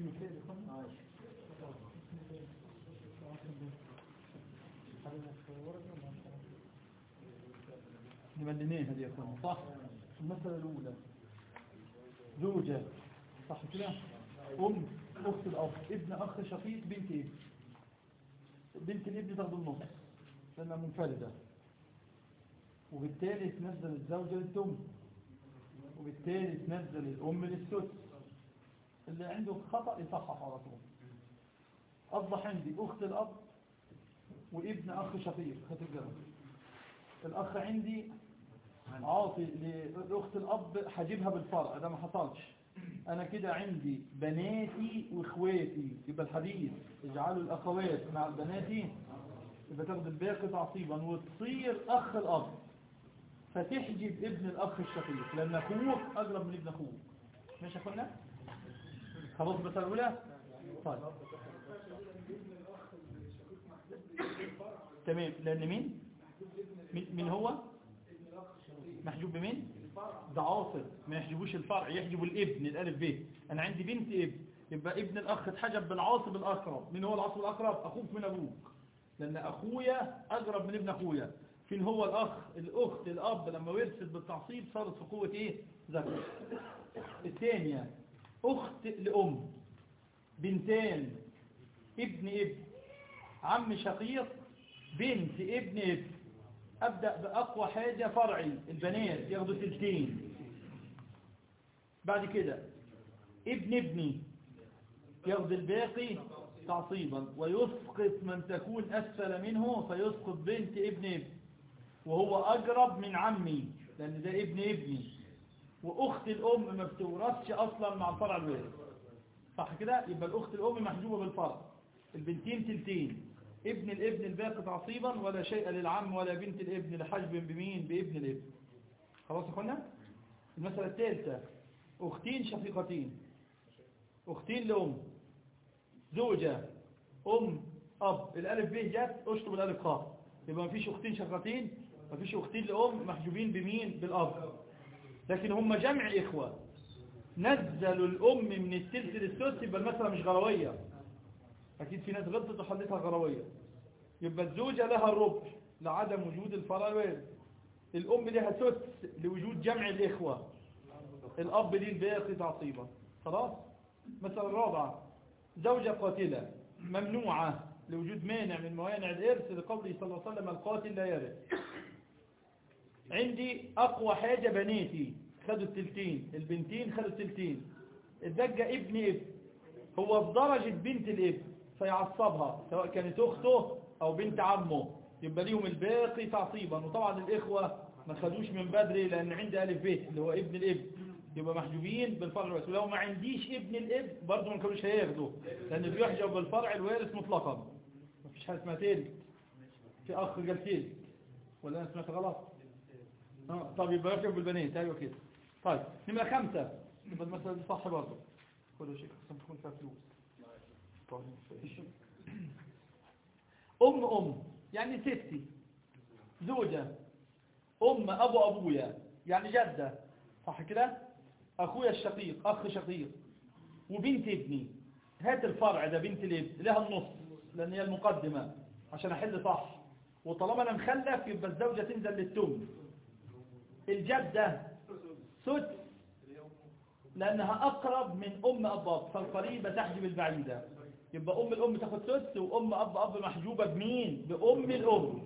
نملنين هذه يكون صح المسألة الأولى زوجة صح كده أم أخت الأب ابن أخ شقيق بنت ابن بنت الابن تاخد النص لأنها منفردة وبالتالي تنزل الزوجة للتم وبالتالي تنزل الأم للسدس اللي عنده خطأ يصحح على طول أصبح عندي أخت الأب وابن أخ شقيق خط الجرم الأخ عندي عاطي لأخت الأب حجيبها بالفرع ده ما حصلش أنا كده عندي بناتي وإخواتي يبقى الحديث اجعلوا الأخوات مع البنات يبقى تاخد الباقي تعصيبا وتصير أخ الأب فتحجب ابن الأخ الشقيق لأن أخوك أقرب من ابن أخوك ماشي يا أخوانا خلاص بس الأولى طيب تمام لأن مين مين مين هو محجوب بمين ده عاصر ما يحجبوش الفرع يحجبوا الابن الالف ب انا عندي بنت ابن يبقى ابن الاخ اتحجب بالعاصب الاقرب مين هو العاصب الاقرب اخوك من ابوك لان اخويا اقرب من ابن اخويا فين هو الاخ الاخت الاب لما ورثت بالتعصيب صارت في قوه ايه ذكر الثانيه اخت لام بنتان ابن ابن عم شقيق بنت ابن ابن أبدأ بأقوى حاجة فرعي البنات ياخدوا تلتين بعد كده ابن ابني ياخد الباقي تعصيبا ويسقط من تكون أسفل منه فيسقط بنت ابن ابن وهو أقرب من عمي لأن ده ابن ابني وأخت الأم ما بتورثش أصلا مع الفرع الوارث صح كده يبقى الأخت الأم محجوبة بالفرع البنتين تلتين ابن الابن الباقي تعصيبا ولا شيء للعم ولا بنت الابن لحجب بمين بابن الابن خلاص يا اخوانا المسألة الثالثة اختين شقيقتين اختين لأم زوجة أم أب الألف ب جت أشطب الألف خاء يبقى مفيش أختين شقيقتين مفيش أختين لأم محجوبين بمين بالأب لكن هم جمع إخوة نزلوا الأم من التلت للثلث يبقى المسألة مش غروية أكيد في ناس غلطت وحلتها غروية يبقى الزوجة لها الربع لعدم وجود الفرع الوارث الأم لها سدس لوجود جمع الإخوة الأب ليه الباقي تعصيبا خلاص مثلا الرابعة زوجة قاتلة ممنوعة لوجود مانع من موانع الإرث لقوله صلى الله عليه وسلم القاتل لا يرث عندي أقوى حاجة بناتي خدوا التلتين البنتين خدوا التلتين الدجة ابن ابن هو في درجة بنت الابن فيعصبها سواء كانت أخته أو بنت عمه يبقى ليهم الباقي تعصيبا وطبعا الإخوة ما خدوش من بدري لأن عندي ألف بيت اللي هو ابن الابن يبقى محجوبين بالفرع الوارث ولو ما عنديش ابن الابن برضه ما كانوش هياخدوا لأن بيحجب بالفرع الوارث مطلقا ما فيش حاجة اسمها تلت في أخ قال تلت ولا أنا سمعت غلط آه. طب يبقى يحجب بالبنات أيوة كده طيب نمرة خمسة يبقى المسألة دي صح برضه كل شيء خصم تكون فيها فلوس أم أم يعني ستي زوجة أم أبو أبويا يعني جدة صح كده أخويا الشقيق أخ شقيق وبنت ابني هات الفرع ده بنت الابن لها النص لأن هي المقدمة عشان أحل صح وطالما أنا مخلف يبقى الزوجة تنزل للتم الجدة سدس لأنها أقرب من أم أب أب فالقريبة تحجب البعيدة يبقى أم الأم تاخد سدس وأم أب أب محجوبة بمين بأم الأم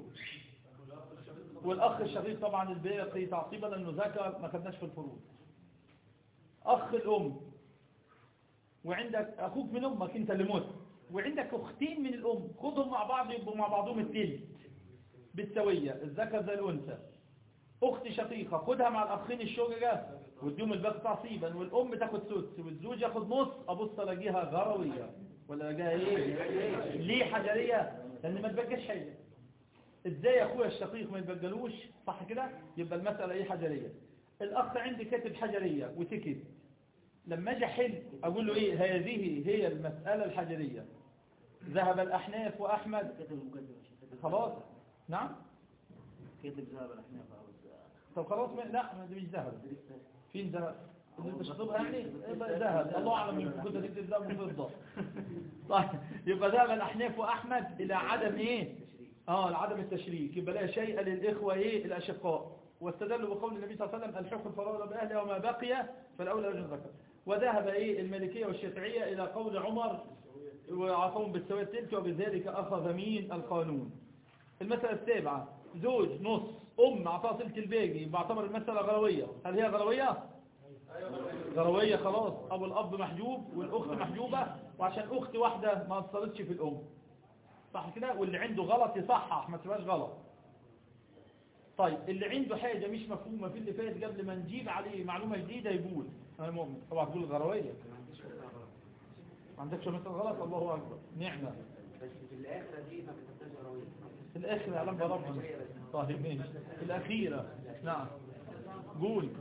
والأخ الشقيق طبعا الباقي تعصيبا لأنه ذكر ما خدناش في الفروض أخ الأم وعندك أخوك من أمك أنت اللي مت وعندك أختين من الأم خدهم مع بعض يبقوا مع بعضهم التلت بالسوية الذكر زي الأنثى أخت شقيقة خدها مع الأخين الشجرة واديهم الباقي تعصيبا والأم تاخد سدس والزوج ياخد نص أبص ألاقيها غروية ولا ألاقيها إيه ليه حجرية لأن ما تبقاش حاجة إزاي أخويا الشقيق ما يتبقلوش صح كده يبقى المسألة إيه حجرية الأخ عندي كاتب حجرية وسكت لما أجي أحل أقول له إيه هذه هي المسألة الحجرية ذهب الأحناف وأحمد خلاص نعم كتب ذهب الأحناف عاوز طب خلاص ما لا ما دي مش ذهب فين ذهب اللي مش هتبقى يعني يبقى ذهب الله اعلم ان كنت تكتب ذهب وفضه طيب يبقى ذهب الاحناف واحمد الى عدم ايه اه لعدم التشريك يبقى لا شيء للاخوه ايه الاشقاء واستدلوا بقول النبي صلى الله عليه وسلم الحق الفرائض باهلها وما بقي فالاولى رجل ذكر وذهب ايه المالكيه والشافعيه الى قول عمر وعصوم بالسواد تلك وبذلك اخذ مين القانون المساله السابعه زوج نص ام اعطاها تلك الباقي بعتبر المساله غرويه هل هي غرويه غروية خلاص أبو الأب محجوب والأخت محجوبة وعشان أخت واحدة ما اتصلتش في الأم صح كده واللي عنده غلط يصحح ما تبقاش غلط طيب اللي عنده حاجة مش مفهومة في اللي فات قبل ما نجيب عليه معلومة جديدة يقول أنا مؤمن طبعا تقول غروية ما عندكش مثل غلط الله أكبر نعمة بس في الآخرة دي ما بتبقاش غروية في الآخر يعلم بربنا طيب ماشي في الأخيرة نعم قول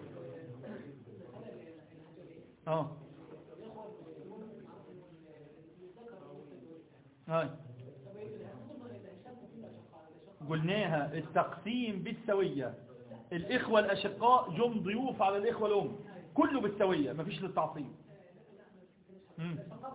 اه هاي قلناها التقسيم بالسوية الإخوة الأشقاء جم ضيوف على الإخوة الأم كله بالسوية مفيش للتعصيب مم.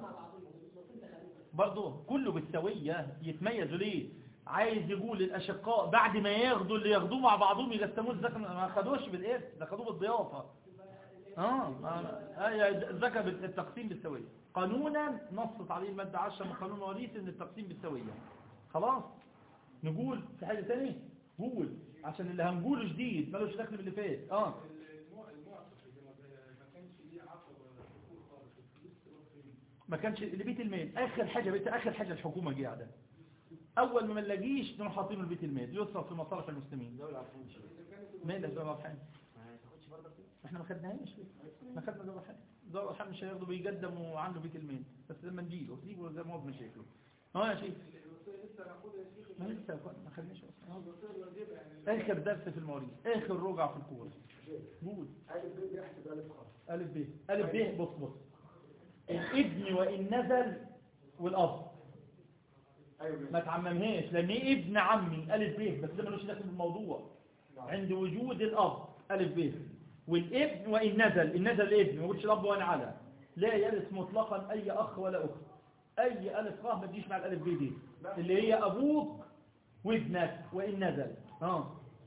برضه كله بالسوية يتميزوا ليه عايز يقول الأشقاء بعد ما ياخدوا اللي ياخدوه مع بعضهم يقسموه الزكاة ما خدوش بالإرث ده خدوه بالضيافة اه ذكر التقسيم بالسوية قانونا نصت عليه المادة 10 من قانون المواريث ان التقسيم بالسوية خلاص نقول في حاجة ثانيه قول عشان اللي هنقوله جديد ملوش دخل باللي فات اه ما كانش اللي بيت المال اخر حاجة بيت اخر حاجة الحكومة جه على اول ما نلاقيش نروح حاطينه البيت المال يصرف في مصالح المسلمين دولة عفون شيء مالك دولة الحين ما تاخدش برضه فيه احنا ما خدناهاش ما خدنا دور الحين دور الحين مش هياخده بيقدم وعنده بيت المال بس لما نجيله سيبه زي ما هو بمشاكله اه يا شيخ ما لسه ما خدناش اصلا اخر درس في المواريث اخر رجع في الكوره قول ألف ب بيحسب ألف خاص الف ب الف ب بص بص الابن وان نزل والاب أيوة ما تعممهاش لان ايه ابن عمي الف ب بس ده ملوش دخل بالموضوع عند وجود الاب الف ب والابن وان نزل ان نزل الابن ما يقولش الاب وانا على لا يرث مطلقا اي اخ ولا اخت اي الف خ ما تجيش مع الالف ب دي اللي هي ابوك وابنك وان نزل اه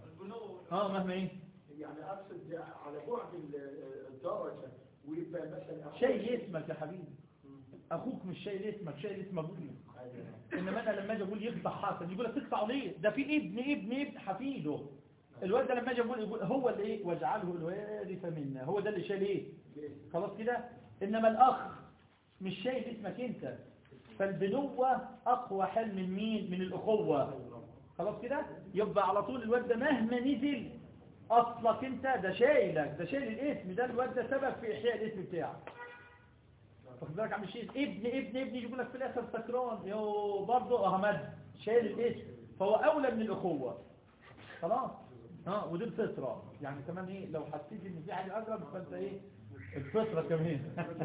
اه مهما ايه يعني أقصد على بعد ال- الدرجة ويبقى مثلا أخوك- شيء اسمك يا حبيبي اخوك مش شيء اسمك شيء اسم ابوك أيوة. انما انا لما اجي اقول يقطع حسن يقول لك تقطع ليه ده في ابن ابن ابن حفيده الواد ده لما اجي اقول يقول هو اللي ايه واجعله الوارث منا هو ده اللي شايل ايه خلاص كده انما الاخ مش شايل اسمك انت فالبنوة اقوى حل من مين من الاخوة خلاص كده يبقى على طول الواد ده مهما نزل اصلك انت ده شايلك ده شايل الاسم ده الواد ده سبب في احياء الاسم بتاعك واخد بالك عم الشيخ ابن ابن ابن يقول لك في الاخر سكران يو برضه احمد شايل الاسم فهو اولى من الاخوه خلاص ها ودي الفطره يعني كمان ايه لو حسيت ان في حاجه اقرب فانت ايه الفطره كمان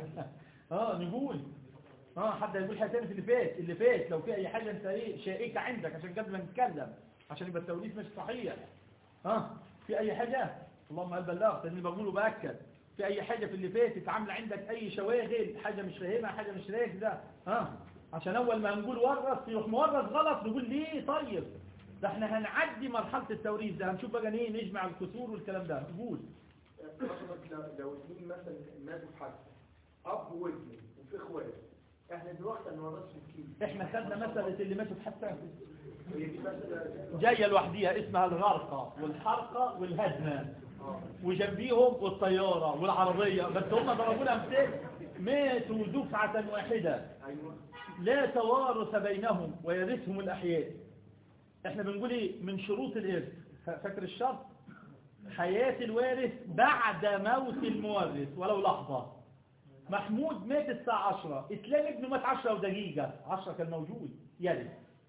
اه نقول اه حد يقول حاجه ثانيه في اللي فات اللي فات لو في اي حاجه انت ايه شائكه عندك عشان قبل ما نتكلم عشان يبقى التوليد مش صحيح ها في اي حاجه اللهم هل بلغت لاني بقوله باكد في اي حاجه في اللي فاتت عامله عندك اي شواغل حاجه مش فاهمها حاجه مش راكزه ها عشان اول ما نقول ورث يروح مورث غلط نقول ليه طيب ده احنا هنعدي مرحله التوريث ده هنشوف بقى ايه نجمع الكسور والكلام ده نقول قصدك لو- لو اثنين مثلا ماتوا في حد أب وابن وفي إخوات إحنا دلوقتي ما نورثش كتير احنا خدنا مساله اللي ماتوا في حتى هي دي مسألة جايه لوحديها اسمها الغرقه والحرقه والهدمه وجنبيهم والطياره والعربيه بس هم ضربوا لها مثال ماتوا دفعه واحده أيوة لا توارث بينهم ويرثهم الأحياء احنا بنقول ايه من شروط الإرث فاكر الشرط حياة الوارث بعد موت المورث ولو لحظة محمود مات الساعة 10 اسلام ابنه مات 10 ودقيقة 10 كان موجود يرث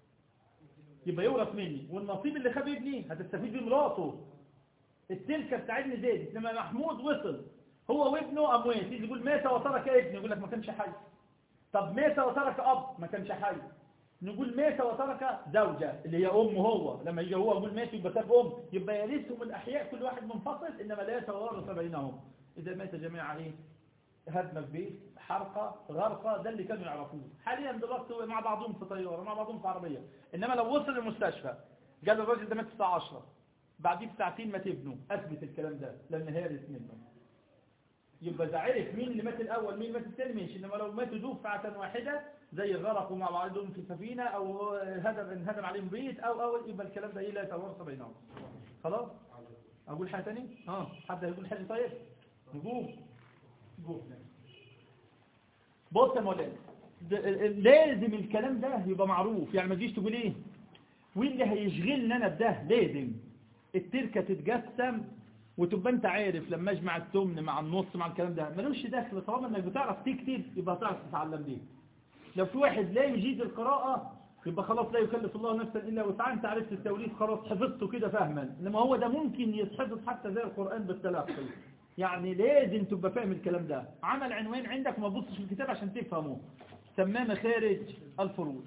يبقى يورث مني والنصيب اللي خد ابني هتستفيد بمراته التلكة بتاعتني زادت لما محمود وصل هو وابنه اموات يجي يقول مات وترك ابنه يقول لك ما كانش حي طب مات وترك اب ما كانش حي نقول مات وترك زوجة اللي هي أم هو لما يجي هو يقول مات يبقى ساب أم يبقى يرثهم الأحياء كل واحد منفصل إنما لا توارث بينهم إذا مات جماعة إيه هدمة في بيت حرقة غرقة ده اللي كانوا يعرفوه حاليا دلوقتي هو مع بعضهم في طيارة مع بعضهم في عربية إنما لو وصل المستشفى قال الراجل ده مات الساعة 10 بعديه بساعتين مات ابنه أثبت الكلام ده لأن هارس منه يبقى إذا عرف مين اللي مات الأول مين اللي مات الثاني ماشي إنما لو ماتوا دفعة واحدة زي غرقوا مع بعضهم في سفينة أو هدم انهدم عليهم بيت أو أو يبقى الكلام ده إيه لا يتورث بينهم خلاص أقول حاجة تاني اه حد هيقول حاجة طيب نقول نقول بص يا مولانا ده- لازم الكلام ده يبقى معروف يعني ما تجيش تقول ايه واللي هيشغلني انا بده لازم التركه تتجسم وتبقى انت عارف لما اجمع التمن مع النص مع الكلام ده ملوش دخل طالما انك بتعرف تكتب يبقى هتعرف تتعلم ليه لو في واحد لا يجيد القراءة يبقى خلاص لا يكلف الله نفسا إلا وسعها انت عرفت التوليد خلاص حفظته كده فهما انما هو ده ممكن يتحفظ حتى زي القرآن بالتلقي يعني لازم تبقى فاهم الكلام ده عمل عنوان عندك وما تبصش في الكتاب عشان تفهمه سماه مخارج الفروض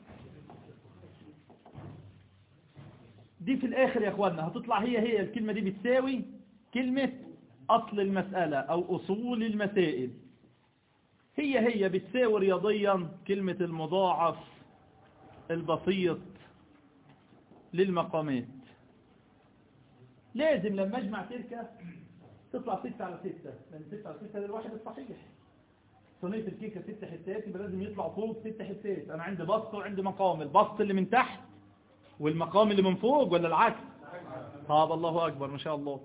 دي في الآخر يا أخوانا هتطلع هي هي الكلمة دي بتساوي كلمة أصل المسألة أو أصول المسائل هي هي بتساوي رياضيا كلمة المضاعف البسيط للمقامات لازم لما اجمع تركة تطلع ستة على ستة لأن ستة على ستة ده الواحد الصحيح صينية الكيكة ست حتات يبقى لازم يطلع فوق ست حتات أنا عندي بسط وعندي مقام البسط اللي من تحت والمقام اللي من فوق ولا العكس طب الله أكبر ما شاء الله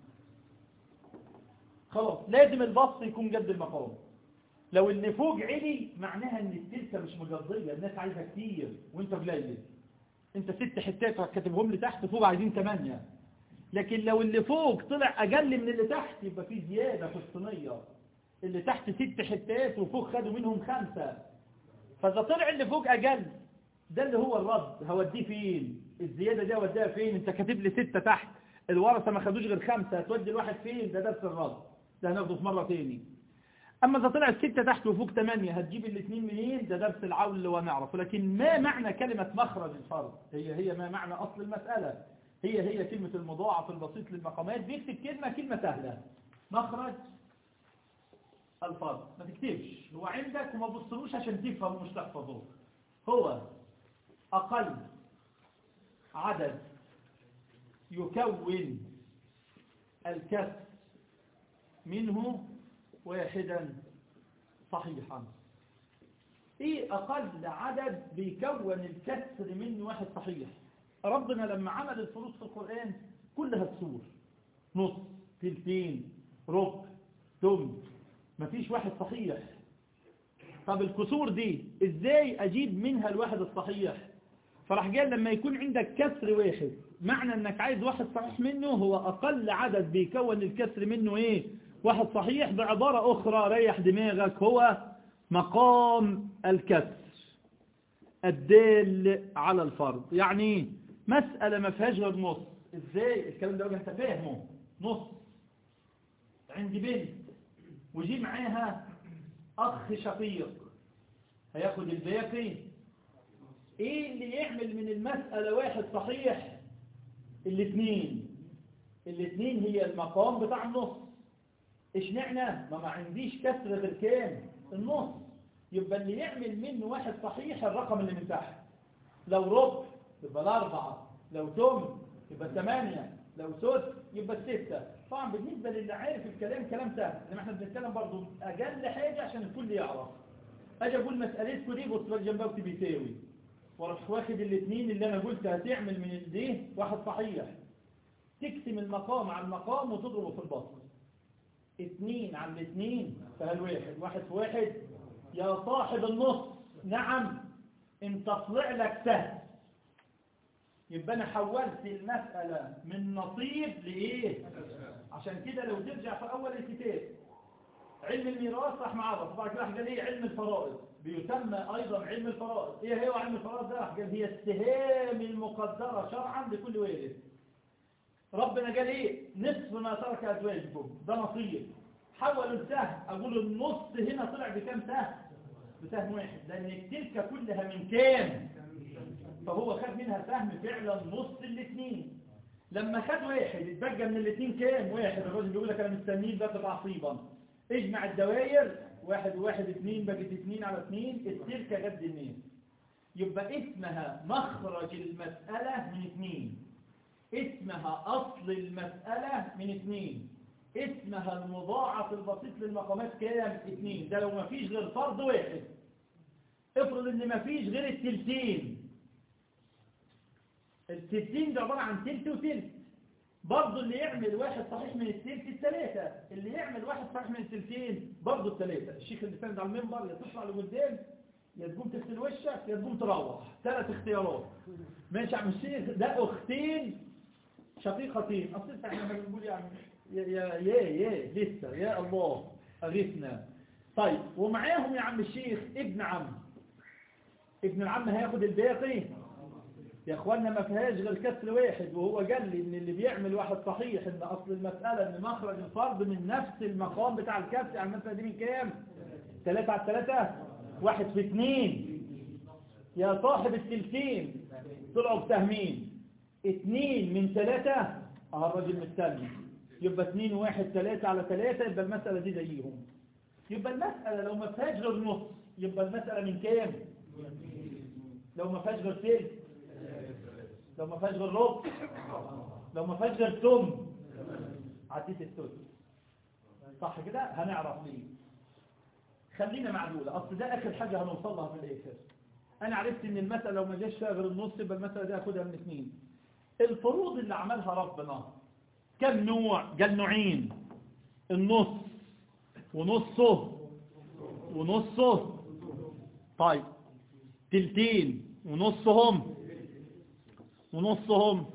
خلاص لازم البسط يكون قد المقام لو اللي فوق علي معناها ان التلكة مش مجرية الناس عايزة كتير وانت قليل انت ست حتات كاتبهم لي تحت فوق عايزين ثمانية لكن لو اللي فوق طلع اقل من اللي تحت يبقى في زيادة في الصينية اللي تحت ست حتات وفوق خدوا منهم خمسة فاذا طلع اللي فوق اقل ده اللي هو الرد هوديه فين الزيادة دي هوديها فين انت كاتب لي ستة تحت الورثة ما خدوش غير خمسة هتودي الواحد فين ده درس الرد ده هناخده في مرة تاني أما إذا طلع الستة تحت وفوق ثمانية هتجيب الاثنين منين ده درس العول اللي هو نعرفه لكن ما معنى كلمة مخرج الفرد هي هي ما معنى أصل المسألة هي هي كلمة المضاعف البسيط للمقامات بيكتب كلمة كلمة سهلة مخرج الفرد ما تكتبش هو عندك وما بصلوش عشان تفهم ومش تحفظه هو أقل عدد يكون الكسر منه واحدا صحيحا ايه اقل عدد بيكون الكسر منه واحد صحيح ربنا لما عمل الفروض في القرآن كلها السور نص تلتين ربع تم مفيش واحد صحيح طب الكسور دي ازاي اجيب منها الواحد الصحيح فراح قال لما يكون عندك كسر واحد معنى انك عايز واحد صحيح منه هو اقل عدد بيكون الكسر منه ايه واحد صحيح بعبارة أخرى ريح دماغك هو مقام الكسر الدال على الفرض يعني مسألة ما فيهاش غير نص ازاي الكلام ده انت فاهمه نص عندي بنت وجي معاها أخ شقيق هياخد الباقي ايه اللي يعمل من المسألة واحد صحيح الاثنين الاثنين هي المقام بتاع النص اشمعنى ما ما عنديش كسر غير كام النص يبقى اللي يعمل منه واحد صحيح الرقم اللي من تحت لو ربع يبقى الأربعة لو تم يبقى ثمانية لو سدس يبقى الستة طبعا بالنسبة للي عارف الكلام كلام سهل لما احنا بنتكلم برضو أقل حاجة عشان الكل يعرف أجي أقول مسألتكم دي بص بقى جنبها بيساوي واروح واخد الاثنين اللي أنا قلت هتعمل من دي واحد صحيح تقسم المقام على المقام وتضربه في البسط اتنين على الاثنين فهالواحد واحد في واحد يا صاحب النص نعم انت طلع لك سهل يبقى انا حولت المسألة من نصيب لإيه عشان كده لو ترجع في أول الكتاب علم الميراث راح معرف بعد كده راح قال ايه علم الفرائض بيسمى أيضا علم الفرائض ايه هو علم الفرائض ده راح قال هي السهام المقدرة شرعا لكل وارث ربنا قال ايه نصف ما ترك أزواجكم ده نصيب حولوا السهم أقول النص هنا طلع بكام سهم بسهم واحد لأن تلك كلها من كام فهو خد منها سهم فعلا نص الاثنين لما خد واحد اتبقى من الاثنين كام واحد الراجل بيقول لك انا مستنيه بقى تعصيبا اجمع الدوائر واحد وواحد اثنين بقت اثنين على اثنين التركة قد اثنين يبقى اسمها مخرج المسألة من اثنين اسمها اصل المسألة من اثنين اسمها المضاعف البسيط للمقامات كام اثنين ده لو ما فيش غير فرض واحد افرض ان ما فيش غير التلتين التلتين ده عبارة عن تلت وتلت برضه اللي يعمل واحد صحيح من التلت التلاتة اللي يعمل واحد صحيح من التلتين برضه التلاتة الشيخ اللي ساند على المنبر يا تطلع لقدام يا تقوم تغسل وشك يا تقوم تروح ثلاث اختيارات ماشي يا عم الشيخ ده اختين شقيقتين اصل احنا لما بنقول يعني يا يا يا يا لسه يا الله اغثنا طيب ومعاهم يا عم الشيخ ابن عم ابن العم هياخد الباقي يا اخوانا ما فيهاش غير كسر واحد وهو قال لي ان اللي بيعمل واحد صحيح ان اصل المسألة ان مخرج الفرد من نفس المقام بتاع الكسر يعني المسألة دي من كام ثلاثة على ثلاثة واحد في اثنين يا صاحب التلتين طلعوا بسهمين اثنين من ثلاثة اه الراجل مستني يبقى اثنين وواحد ثلاثة على ثلاثة يبقى المسألة دي زيهم يبقى المسألة لو ما فيهاش غير نص يبقى المسألة من كام لو ما فيهاش غير ثلث لو ما فيهاش غير ربع لو ما فيهاش غير ثم عديت الثلث صح كده هنعرف ليه خلينا معدولة اصل ده اخر حاجة هنوصل لها في الاخر انا عرفت ان المسألة لو ما جاش فيها غير النص يبقى المسألة دي هاخدها من اثنين الفروض اللي عملها ربنا كم نوع قال نوعين النص ونصه ونصه طيب تلتين ونصهم ونصهم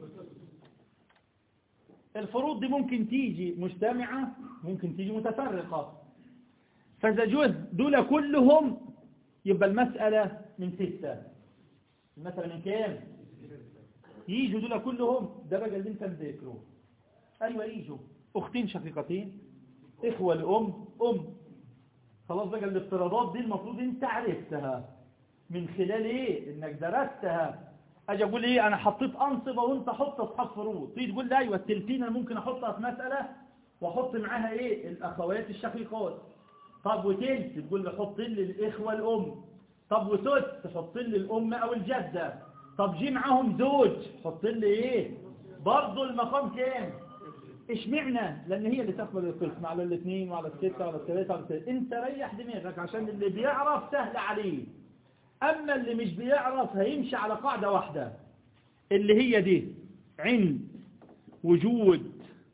الفروض دي ممكن تيجي مجتمعة ممكن تيجي متفرقة فإذا جزء دول كلهم يبقى المسألة من ستة المسألة من كام يجوا دول كلهم ده بقى اللي انت مذاكره ايوه يجوا اختين شقيقتين اخوة لام ام خلاص بقى الافتراضات دي المفروض انت عرفتها من خلال ايه انك درستها اجي اقول ايه انا حطيت انصبة وانت حط اصحاب فروض تيجي تقول لي ايوه التلتين انا ممكن احطها في مسألة واحط معاها ايه الاخوات الشقيقات طب وتلت تقول لي حط لي الاخوة الام طب وثلث تحط لي الام او الجدة طب جي معاهم زوج حط لي ايه برضه المقام كام اشمعنا لان هي اللي تقبل القسم على الاثنين وعلى الستة وعلى الثلاثة وعلى الثلاثة انت ريح دماغك عشان اللي بيعرف سهل عليه اما اللي مش بيعرف هيمشي على قاعدة واحدة اللي هي دي عند وجود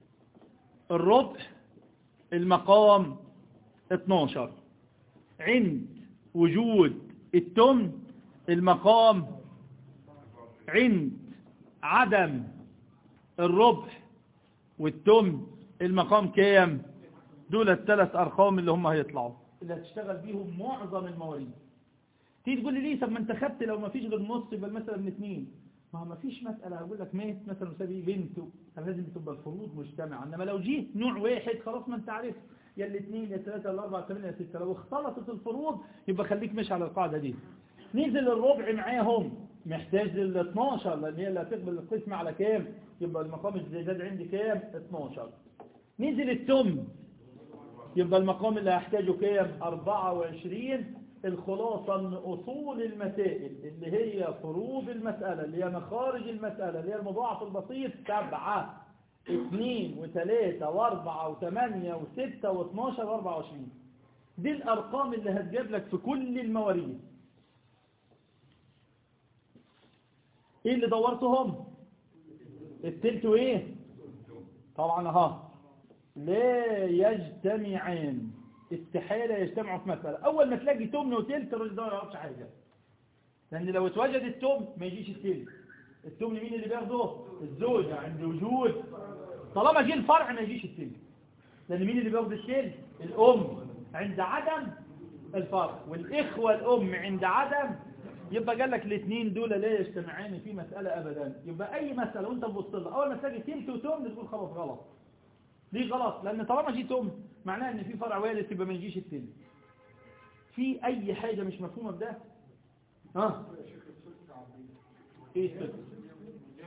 الربع المقام 12 عند وجود التمن المقام عند عدم الربع والتمن المقام كام دول الثلاث ارقام اللي هم هيطلعوا اللي هتشتغل بيهم معظم المواريد تيجي تقول لي ليه طب ما انت خدت لو ما فيش غير نص يبقى المسألة من اثنين ما هو ما فيش مسألة هقول لك مات مثلا مساوي بنته لازم تبقى الفروض مجتمعة انما لو جه نوع واحد خلاص ما انت عارف يا الاثنين يا الثلاثة يا الاربعة يا الثمانية يا الستة لو اختلطت الفروض يبقى خليك ماشي على القاعدة دي نزل الربع معاهم محتاج لل 12 لان هي اللي هتقبل القسمة على كام يبقى المقام الزيادات عندي كام 12 نزل التم يبقى المقام اللي هحتاجه كام 24 الخلاصة من أصول المسائل اللي هي فروض المسألة اللي هي مخارج المسألة اللي هي المضاعف البسيط سبعة اثنين وثلاثة واربعة وثمانية وستة واثناشر واربعة وعشرين دي الأرقام اللي هتجيب لك في كل المواريد ايه اللي دورتهم التلت وايه طبعا اها لا يجتمعان استحالة يجتمعوا في مسألة أول ما تلاقي تمن وتلت الراجل ده ما يعرفش حاجة لأن لو اتوجد التمن ما يجيش التلت التمن مين اللي بياخده الزوجة عند وجود طالما جه الفرع ما يجيش التلت لأن مين اللي بياخد التلت الأم عند عدم الفرع والإخوة الأم عند عدم يبقى قال لك الاثنين دول لا يجتمعان في مسألة أبدا يبقى أي مسألة وانت تبص لها أول ما تلاقي تلت وتمن تقول خلاص غلط ليه غلط لأن طالما جه تمن معناه ان في فرع وارث يبقى ما يجيش التاني في اي حاجة مش مفهومة بده ها ايه السدس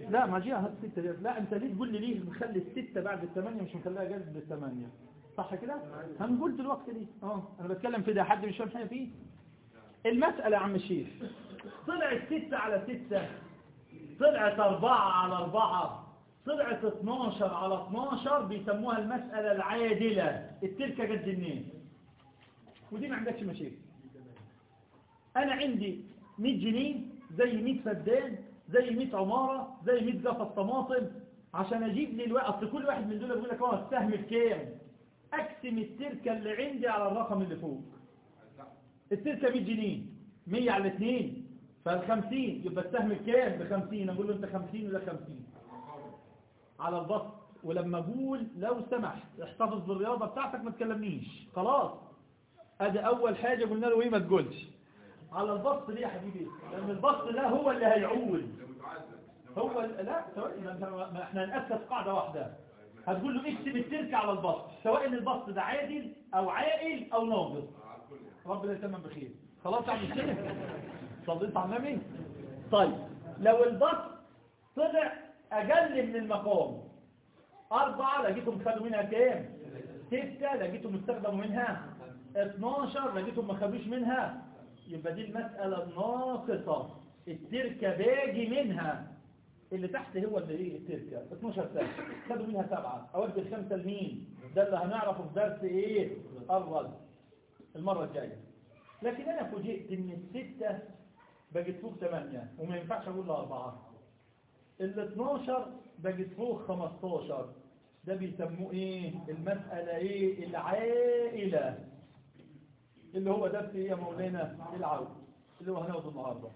لا ما جيها هات ستة دي. لا انت ليه تقول لي ليه مخلي الستة بعد الثمانية مش مخليها جاز بالثمانية صح كده هنقول دلوقتي دي اه انا بتكلم في ده حد مش فاهم حاجه فيه المسألة يا عم الشيخ طلعت ستة على ستة طلعت أربعة على أربعة طلعت 12 على 12 بيسموها المسألة العادلة التركة قد النين ودي ما عندكش مشاكل أنا عندي 100 جنيه زي 100 فدان زي 100 عمارة زي 100 قفص طماطم عشان أجيب لي الوقت أصل كل واحد من دول يقول لك هو السهم بكام أقسم التركة اللي عندي على الرقم اللي فوق التركة 100 جنيه 100 على 2 فال50 يبقى السهم بكام ب 50 أقول له أنت 50 ولا 50 على البسط ولما أقول لو سمحت احتفظ بالرياضة بتاعتك ما تكلمنيش خلاص ادي اول حاجة قلنا له ايه ما تقولش على البسط ليه يا حبيبي لان البسط ده هو اللي هيعول هو ال- لا سواء ما انت- ما احنا هنأسس قاعدة واحدة هتقول له اكتب التركة على البسط سواء البسط ده عادل او عائل او ناقص ربنا يتمم بخير خلاص يا عم الشيخ صليت على النبي طيب لو البسط طلع اقل من المقام أربعة لقيتهم خدوا منها كام ستة لقيتهم استخدموا منها 12 لقيتهم ما خدوش منها يبقى دي المسألة الناقصة التركة باجي منها اللي تحت هو اللي ايه التركة 12 سنة خدوا منها سبعة أودي الخمسة لمين ده اللي هنعرفه في درس ايه الرد المرة الجاية لكن أنا فوجئت إن الستة بقت فوق ثمانية وما ينفعش أقول لها أربعة ال 12 بقت فوق 15 ده بيسموه ايه المسألة ايه العائلة اللي هو درس ايه يا مولانا العود اللي هو هناخده النهارده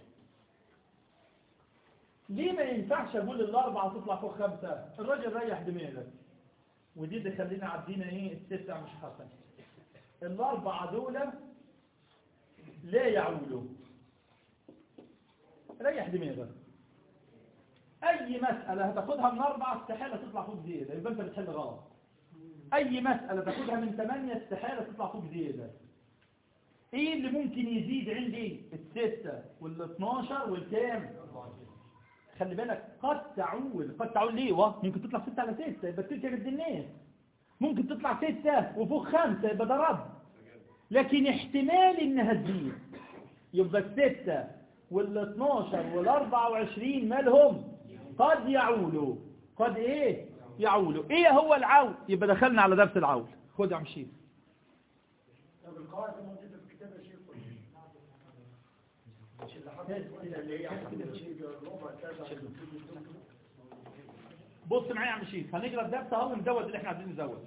ليه ما ينفعش اقول الاربعة تطلع فوق خمسة الراجل ريح دماغك ودي اللي خلينا عدينا ايه التسع مش حسن الاربعة دول لا يعولوا ريح دماغك اي مسألة هتاخدها من اربعة استحالة تطلع فوق زيادة يبقى انت بتحل غلط اي مسألة تاخدها من ثمانية استحالة تطلع فوق زيادة ايه اللي ممكن يزيد عندي الستة والاثناشر والكام خلي بالك قد تعول قد تعول ليه واه ممكن تطلع ستة على ستة يبقى التلك قد الناس ممكن تطلع ستة وفوق خمسة يبقى ده رب لكن احتمال انها تزيد يبقى الستة والاثناشر والاربعة وعشرين مالهم قد يعولوا قد ايه يعولوا ايه هو العول يبقى دخلنا على درس العول خد يا عم شيخ طب القواعد الموجودة في الكتاب يا شيخ مش اللي حصل كده اللي هي عشان تجيب الربع كذا بص معايا يا عم شيخ هنقرا الدرس اهو ونزود اللي احنا عايزين نزود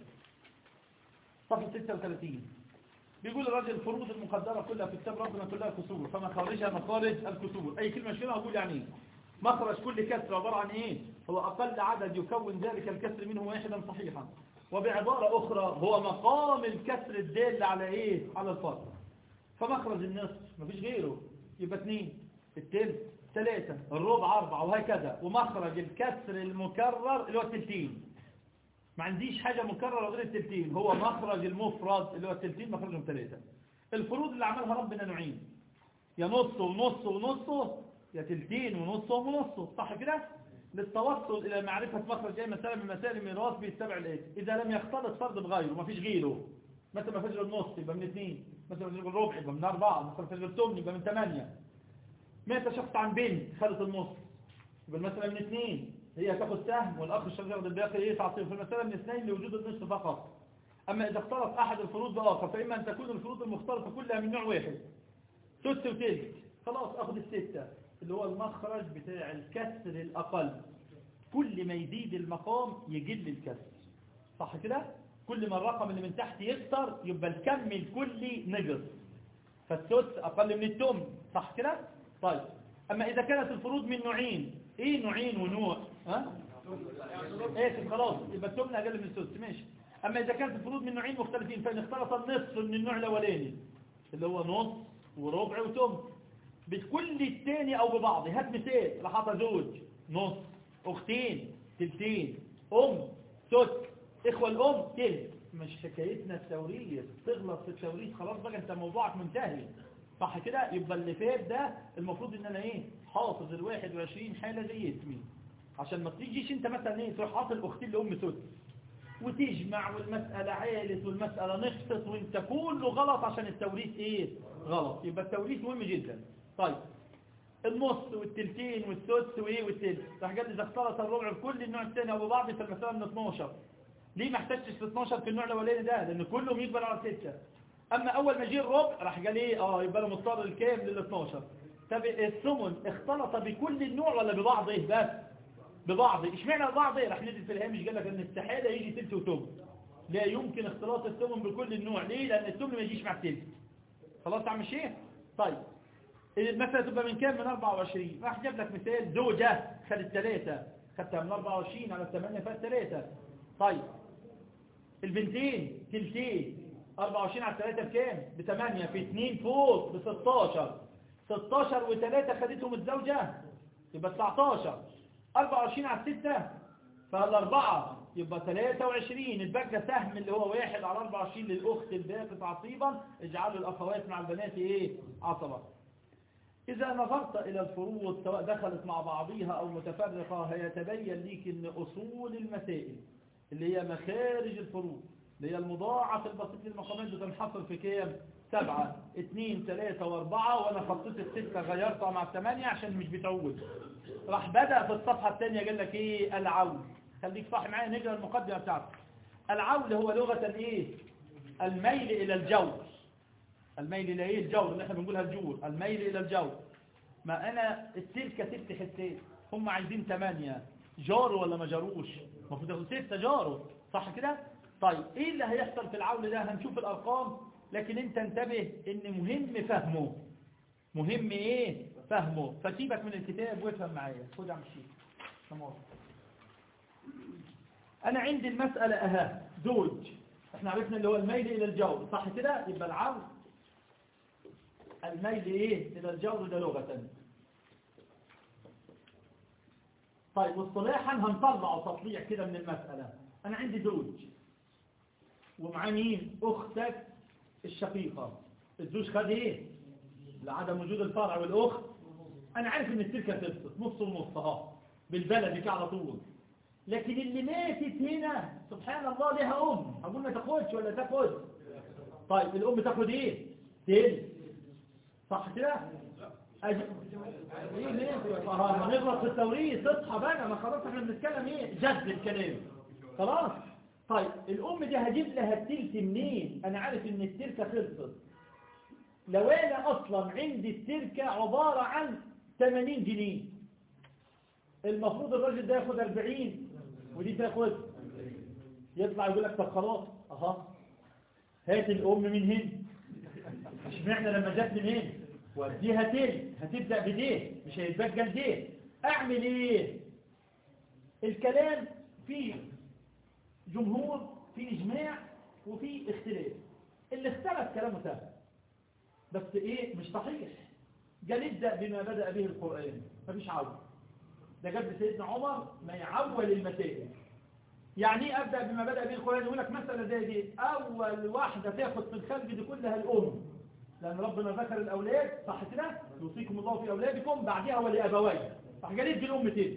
صفحه 36 بيقول الراجل الفروض المقدرة كلها في كتاب ربنا كلها كسور فما خارجها مخارج الكسور أي كلمة شكلها أقول يعني إيه مخرج كل كسر عبارة عن إيه هو أقل عدد يكون ذلك الكسر منه واحدا صحيحا وبعبارة أخرى هو مقام الكسر الدال على إيه على الفرق فمخرج النصف مفيش غيره يبقى اثنين التلت ثلاثة الربع أربعة وهكذا ومخرج الكسر المكرر اللي هو التلتين ما عنديش حاجة مكررة غير التلتين هو مخرج المفرد اللي هو التلتين مخرجهم ثلاثة الفروض اللي عملها ربنا نوعين يا نص ونص ونص يا تلتين ونص ونص صح كده للتوصل إلى معرفة مخرج أي مسألة من مسائل الميراث بيتبع الآتي إذا لم يختلط فرد بغيره ما فيش غيره مثلا ما فيش غير النص يبقى من اثنين مثلا ما فيش غير الربع يبقى من أربعة مثلا ما فيش غير الثمن يبقى من ثمانية مات شخص عن بنت خدت النص يبقى المسألة من اثنين هي تاخد سهم والأخ الشخص ياخد الباقي يسعى في المسألة من اثنين لوجود النصف فقط أما إذا اختلط أحد الفروض بآخر فإما أن تكون الفروض المختلطة كلها من نوع واحد ست وتلت خلاص أخذ الستة اللي هو المخرج بتاع الكسر الأقل كل ما يزيد المقام يقل الكسر صح كده كل ما الرقم اللي من تحت يكتر يبقى الكم الكلي نقص فالسدس أقل من التم صح كده طيب أما إذا كانت الفروض من نوعين إيه نوعين ونوع ها إيه خلاص يبقى التمن أقل من السدس ماشي أما إذا كانت الفروض من نوعين مختلفين فإن اختلط النصف من النوع الأولاني اللي هو نص وربع وتم بكل التاني أو ببعض هات مثال راح زوج نص أختين تلتين أم ست إخوة الأم تلت مش حكايتنا التوريث تغلط في التوريث خلاص بقى أنت موضوعك منتهي صح كده يبقى اللي فات ده المفروض ان انا ايه حافظ ال 21 حالة زي اسمي عشان ما تيجيش انت مثلا ايه تروح حاطط اختين لام سدس وتجمع والمسألة عالت والمسألة نقصت وانت كله غلط عشان التوريث ايه غلط يبقى التوريث مهم جدا طيب النص والتلتين والسدس وايه والتلت راح قال اذا اختلط الربع بكل النوع الثاني او ببعض فالمسألة من 12 ليه ما احتاجتش ل 12 في النوع الاولاني ده لان كلهم يقبل على 6 اما اول ما جه الربع راح قال ايه اه يبقى انا مضطر الكام لل 12 طب الثمن اختلط بكل النوع ولا ببعض ايه بس ببعض اشمعنى ببعض ايه راح نزل في الهامش قال لك ان استحاله يجي تلت وتمن لا يمكن اختلاط الثمن بكل النوع ليه لان الثمن ما يجيش مع التلت خلاص يا عم الشيخ طيب المسألة تبقى من كام من 24 راح جاب لك مثال زوجة خدت ثلاثة خدتها من 24 على 8 فات ثلاثة طيب البنتين تلتين 24 على 3 بكام ب 8 في 2 فوق ب 16 16 و3 خدتهم الزوجة يبقى 19 24 على 6 فالأربعة يبقى 23 الباقي سهم اللي هو واحد على 24 للأخت الباقي تعصيبا اجعلوا الأخوات مع البنات إيه عصبا إذا نظرت إلى الفروض سواء دخلت مع بعضها أو متفرقة هيتبين ليك أن أصول المسائل اللي هي مخارج الفروض اللي هي المضاعف البسيط للمقامات بتنحصر في كام؟ سبعة اثنين ثلاثة واربعة وانا خطيت الستة غيرتها مع الثمانية عشان مش بتعود راح بدأ في الصفحة الثانية قال لك ايه العول خليك صح معايا نقرا المقدمة بتاعته العول هو لغة الايه الميل الى الجور الميل الى ايه الجور اللي احنا بنقولها الجور الميل الى الجور ما انا التلك ست حتات هم عايزين ثمانية جاروا ولا ما جاروش المفروض ياخدوا ستة جاروا صح كده طيب ايه اللي هيحصل في العول ده هنشوف الارقام لكن انت انتبه ان مهم فهمه مهم ايه فهمه فسيبك من الكتاب وافهم معايا خد عم الشيخ تمام انا عندي المسألة اها زوج احنا عرفنا اللي هو الميل الى الجور صح كده يبقى العول الميل ايه الى الجور ده لغة طيب واصطلاحا هنطلع تطليع كده من المسألة انا عندي زوج ومعاه مين اختك الشقيقة الزوج خد ايه لعدم وجود الفرع والاخت انا عارف ان التركة تبسط نص ونص اهو بالبلد كده على طول لكن اللي ماتت هنا سبحان الله لها ام اقول ما تاخدش ولا تاخد طيب الام تاخد ايه تل صح كده أجي... ايه ليه اه نغلط في التوريث اصحى بقى ما خلاص احنا بنتكلم ايه جد الكلام خلاص طيب الام دي هجيب لها التلت منين انا عارف ان التركه خلصت لو انا اصلا عندي التركه عباره عن 80 جنيه المفروض الراجل ده ياخد 40 ودي تاخد يطلع يقول لك طب خلاص اها هات الام من هنا اشمعنى لما جت من هنا وديها تل هتبدا بديه مش هيتبقى لديه اعمل ايه الكلام فيه جمهور في اجماع وفي اختلاف اللي اختلف كلامه سهل بس ايه مش صحيح قال ابدا بما بدا به القران مفيش عود ده جاب سيدنا عمر ما يعول المسائل يعني ايه ابدا بما بدا به القران يقول لك مساله زي دي اول واحده تاخد في الخلق دي كلها الام لان ربنا ذكر الاولاد صح كده يوصيكم الله في اولادكم بعدها ولابويه صح قال ادي الام تاني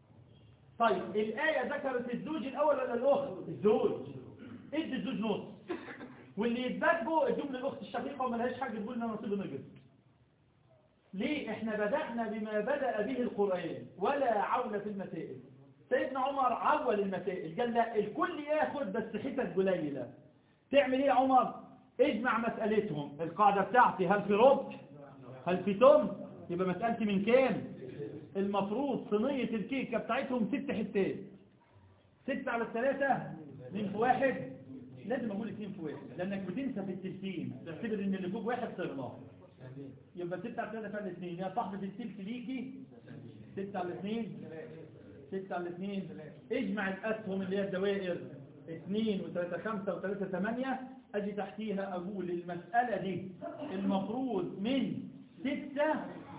طيب الآية ذكرت الزوج الأول ولا الأخت الزوج ادي الزوج نص واللي يتبقوا اديهم للأخت الشقيقة وما لهاش حاجة تقول لنا نصيب نجد ليه احنا بدأنا بما بدأ به القرآن ولا عول في المسائل سيدنا عمر عول المسائل قال لا الكل ياخد بس حتت قليلة تعمل ايه يا عمر اجمع مسألتهم القاعدة بتاعتي هل في ربع هل في تم يبقى مسألتي من كام المفروض صينية الكيكة بتاعتهم ست حتات ست على الثلاثة اثنين في واحد لازم اقول اثنين في واحد لانك بتنسى في التلتين تعتبر ان اللي فوق واحد صغنا يبقى ستة على الثلاثة فعلا اثنين يا صاحبة التلت ليكي ستة على الاثنين ستة على الاثنين اجمع الاسهم اللي هي الدوائر اثنين وثلاثة خمسة وثلاثة ثمانية اجي تحتيها اقول المسألة دي المفروض من ستة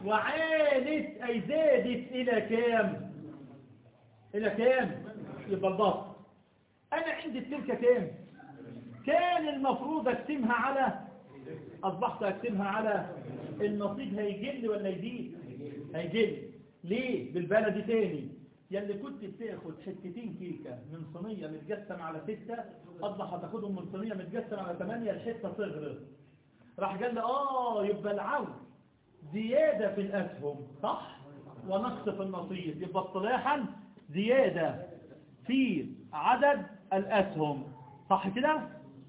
وعالت أي زادت إلى كام إلى كام يبقى الضغط أنا عندي التلك كام كان المفروض أقسمها على أصبحت أقسمها على النصيب هيجل ولا يزيد هيجل ليه بالبلد تاني يلي كنت بتاخد حتتين كيكة من صينية متقسم على ستة أصبح هتاخدهم من صينية متقسم على ثمانية الحتة صغرت راح قال لي آه يبقى العود زيادة في الأسهم صح ونقص في النصيب يبقى اصطلاحا زيادة في عدد الأسهم صح كده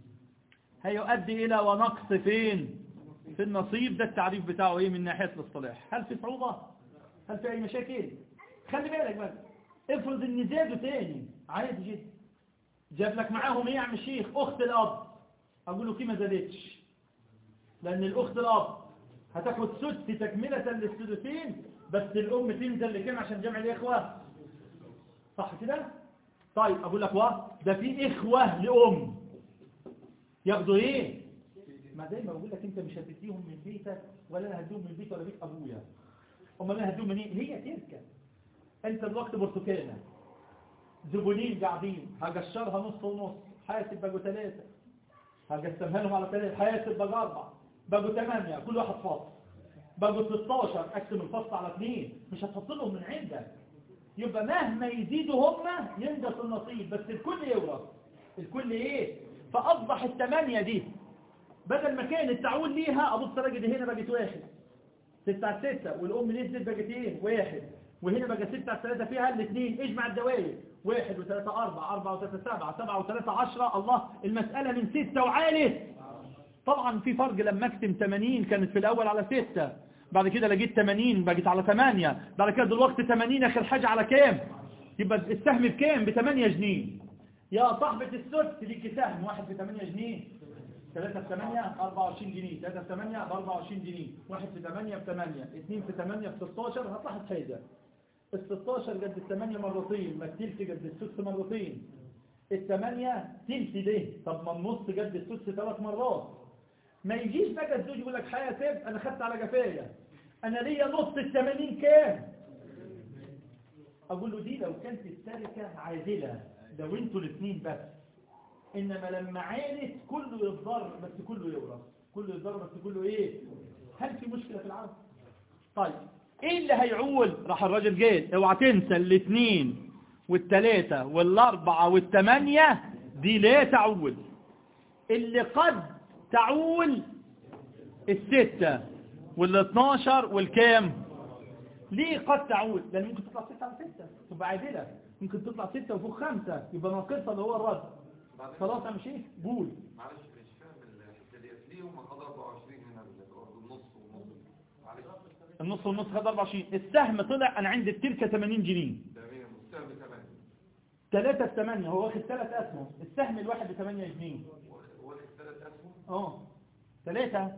هيؤدي إلى ونقص فين في النصيب ده التعريف بتاعه ايه من ناحية الاصطلاح هل في صعوبة هل في اي مشاكل خلي بالك بس افرض ان زادوا تاني عادي جدا جاب لك معاهم ايه يا عم الشيخ اخت الاب اقول له في ما زادتش لان الاخت الاب هتاخد سدس تكملة للثلثين بس الام تنزل لكام عشان جمع الاخوة صح كده طيب اقول لك واه ده في اخوة لام ياخدوا ايه ما دايما بقول لك انت مش هتديهم من بيتك ولا انا هديهم من بيت ولا بيت ابويا امال انا هديهم منين هي تركه انت الوقت برتكانه زبونين قاعدين هقشرها نص ونص حاسب بقوا ثلاثه هقسمها لهم على ثلاثه حاسب بقى اربع بقوا ثمانيه كل واحد فصل بقوا 16 اقسم الفصل على اثنين مش هتحط لهم من عندك يبقى مهما يزيدوا هم ينقص النصيب بس الكل يورث الكل ايه فاصبح الثمانيه دي بدل ما كان التعويل ليها ابص راجل هنا بقت واحد ستة على ستة والام نزلت بقت ايه واحد وهنا بقى ستة على ثلاثة فيها الاثنين اجمع الدوائر واحد وثلاثة أربعة أربعة وثلاثة سبعة سبعة وثلاثة عشرة الله المسألة من ستة وعالت طبعا في فرق لما اكتم 80 كانت في الأول على ستة بعد كده لقيت 80 بقت على 8 بعد كده دلوقتي 80 آخر حاجة على كام يبقى السهم بكام ب 8 جنيه يا صاحبة السدس ليك سهم واحد ب 8 جنيه 3 في 8 24 جنيه 3 في 8 ب 24 جنيه 1 في 8 ب 8 2 في 8 ب 16 هتلاحظ حاجة ال 16 قد ال 8 مرتين ما التلت قد السدس مرتين الثمانية تلت ليه طب ما النص قد السدس ثلاث مرات ما يجيش بقى الزوج يقول لك حاسب انا خدت على جفاية انا ليا نص ال 80 كام اقول له دي لو كانت التركة عادلة لو انتوا الاثنين بس انما لما عانت كله يتضر بس كله يورث كله يتضر بس كله ايه هل في مشكلة في العرض طيب ايه اللي هيعول راح الراجل قال اوعى تنسى الاثنين والثلاثة والاربعة والثمانية دي لا تعول اللي قد تعول الستة والاثناشر والكام ليه قد تعول لان ممكن تطلع ستة على ستة تبقى عادلة ممكن تطلع ستة وفوق خمسة يبقى ناقصها اللي هو الرد خلاص يا مشيخ قول معلش مش فاهم الحته ديت ليه هم خدوا 24 هنا النص والنص معلش النص والنص خد 24 السهم طلع انا عندي التركه 80 جنيه تمام والسهم كمان 3 في 8 هو واخد 3 اسهم السهم الواحد ب 8 جنيه واخد ثلاث اسهم اه 3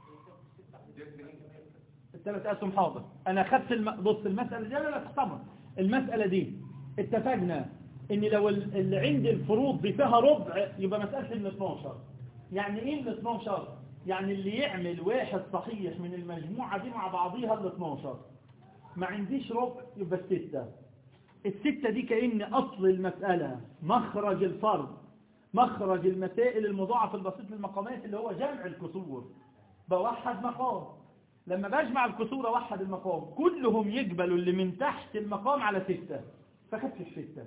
جاب منين؟ الثلاث اسهم حاضر انا خدت الم... بص المساله دي لا تحتمل المساله دي اتفقنا ان لو ال- اللي عندي الفروض دي فيها ربع يبقى مساله ال 12 يعني ايه ال 12 يعني اللي يعمل واحد صحيح من المجموعه دي مع بعضيها ال 12 ما عنديش ربع يبقى الستة الستة دي كأن أصل المسألة مخرج الفرد مخرج المسائل المضاعف البسيط للمقامات اللي هو جمع الكسور بوحد مقام لما بجمع الكسور اوحد المقام كلهم يقبلوا اللي من تحت المقام على ستة فخدت الستة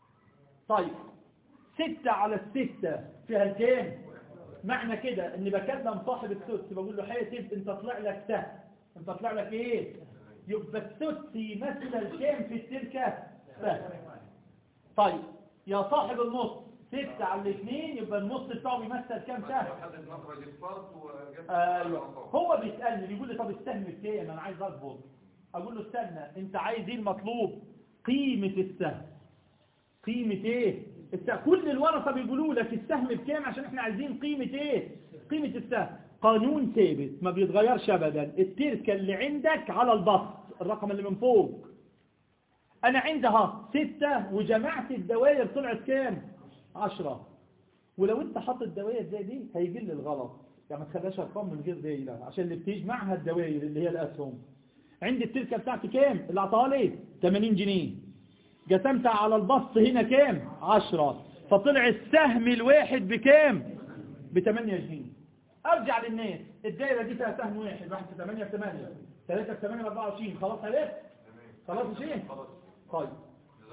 طيب ستة على الستة فيها الكام معنى كده اني بكلم صاحب السدس بقول له حاسب انت طلع لك سهم انت طلع لك ايه يبقى السدس يمثل كام في التركة سهم طيب يا صاحب النص ستة على الاثنين يبقى النص بتاعه بيمثل كام سهم حدد مخرج الفرد وجاب ايوه هو بيسألني بيقول لي طب السهم بكام انا عايز اضبط اقول له استنى انت عايز ايه المطلوب قيمة السهم قيمة ايه السهم كل الورثة بيقولوا لك السهم بكام عشان احنا عايزين قيمة ايه قيمة السهم قانون ثابت ما بيتغيرش ابدا التركة اللي عندك على البسط الرقم اللي من فوق انا عندها ستة وجمعت الدوائر طلعت كام عشرة ولو انت حاطط دوائر زي دي هيجي لي الغلط يعني ما تخليهاش ارقام من غير دايره عشان اللي بتجمعها الدوائر اللي هي الاسهم عندي التركه بتاعتي كام اللي اعطاها لي 80 جنيه قسمتها على البسط هنا كام 10 فطلع السهم الواحد بكام ب 8 جنيه ارجع للناس الدايره دي فيها سهم واحد واحد في 8 في 8 3 في 8 ب 24 خلاص عرفت خلاص يا شيخ خلاص طيب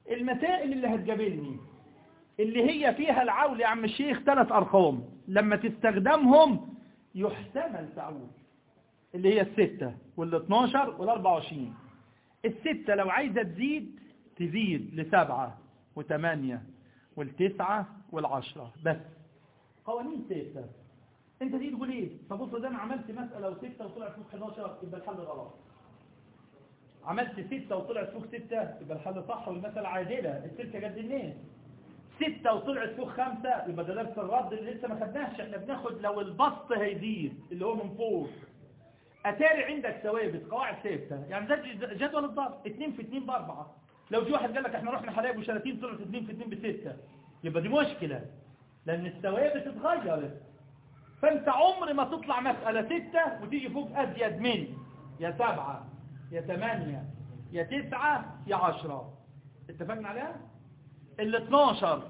المسائل اللي هتقابلني اللي هي فيها العول يا عم الشيخ ثلاث أرقام لما تستخدمهم يحتمل تعول اللي هي الستة والاثناشر والاربع وعشرين الستة لو عايزة تزيد تزيد لسبعة وثمانية والتسعة والعشرة بس قوانين ستة انت تيجي تقول ايه فبص ده انا عملت مسألة وستة وطلع فوق 11 يبقى الحل غلط عملت ستة وطلعت فوق ستة يبقى الحل صح والمسألة عادلة السلكة قد الناس ستة وطلعت فوق خمسة يبقى ده درس الرد اللي لسه ما خدناش احنا بناخد لو البسط هيزيد اللي هو من فوق اتاري عندك ثوابت قواعد ثابته يعني ده ج- جدول الضرب 2 في 2 باربعه لو جه واحد قال لك احنا رحنا حلايب وشلاتين طلعت 2 في 2 بستة يبقى دي مشكله لان الثوابت اتغيرت فانت عمر ما تطلع مساله ستة وتيجي فوق ازيد من يا سبعة يا ثمانية يا تسعة يا عشرة اتفقنا عليها ال 12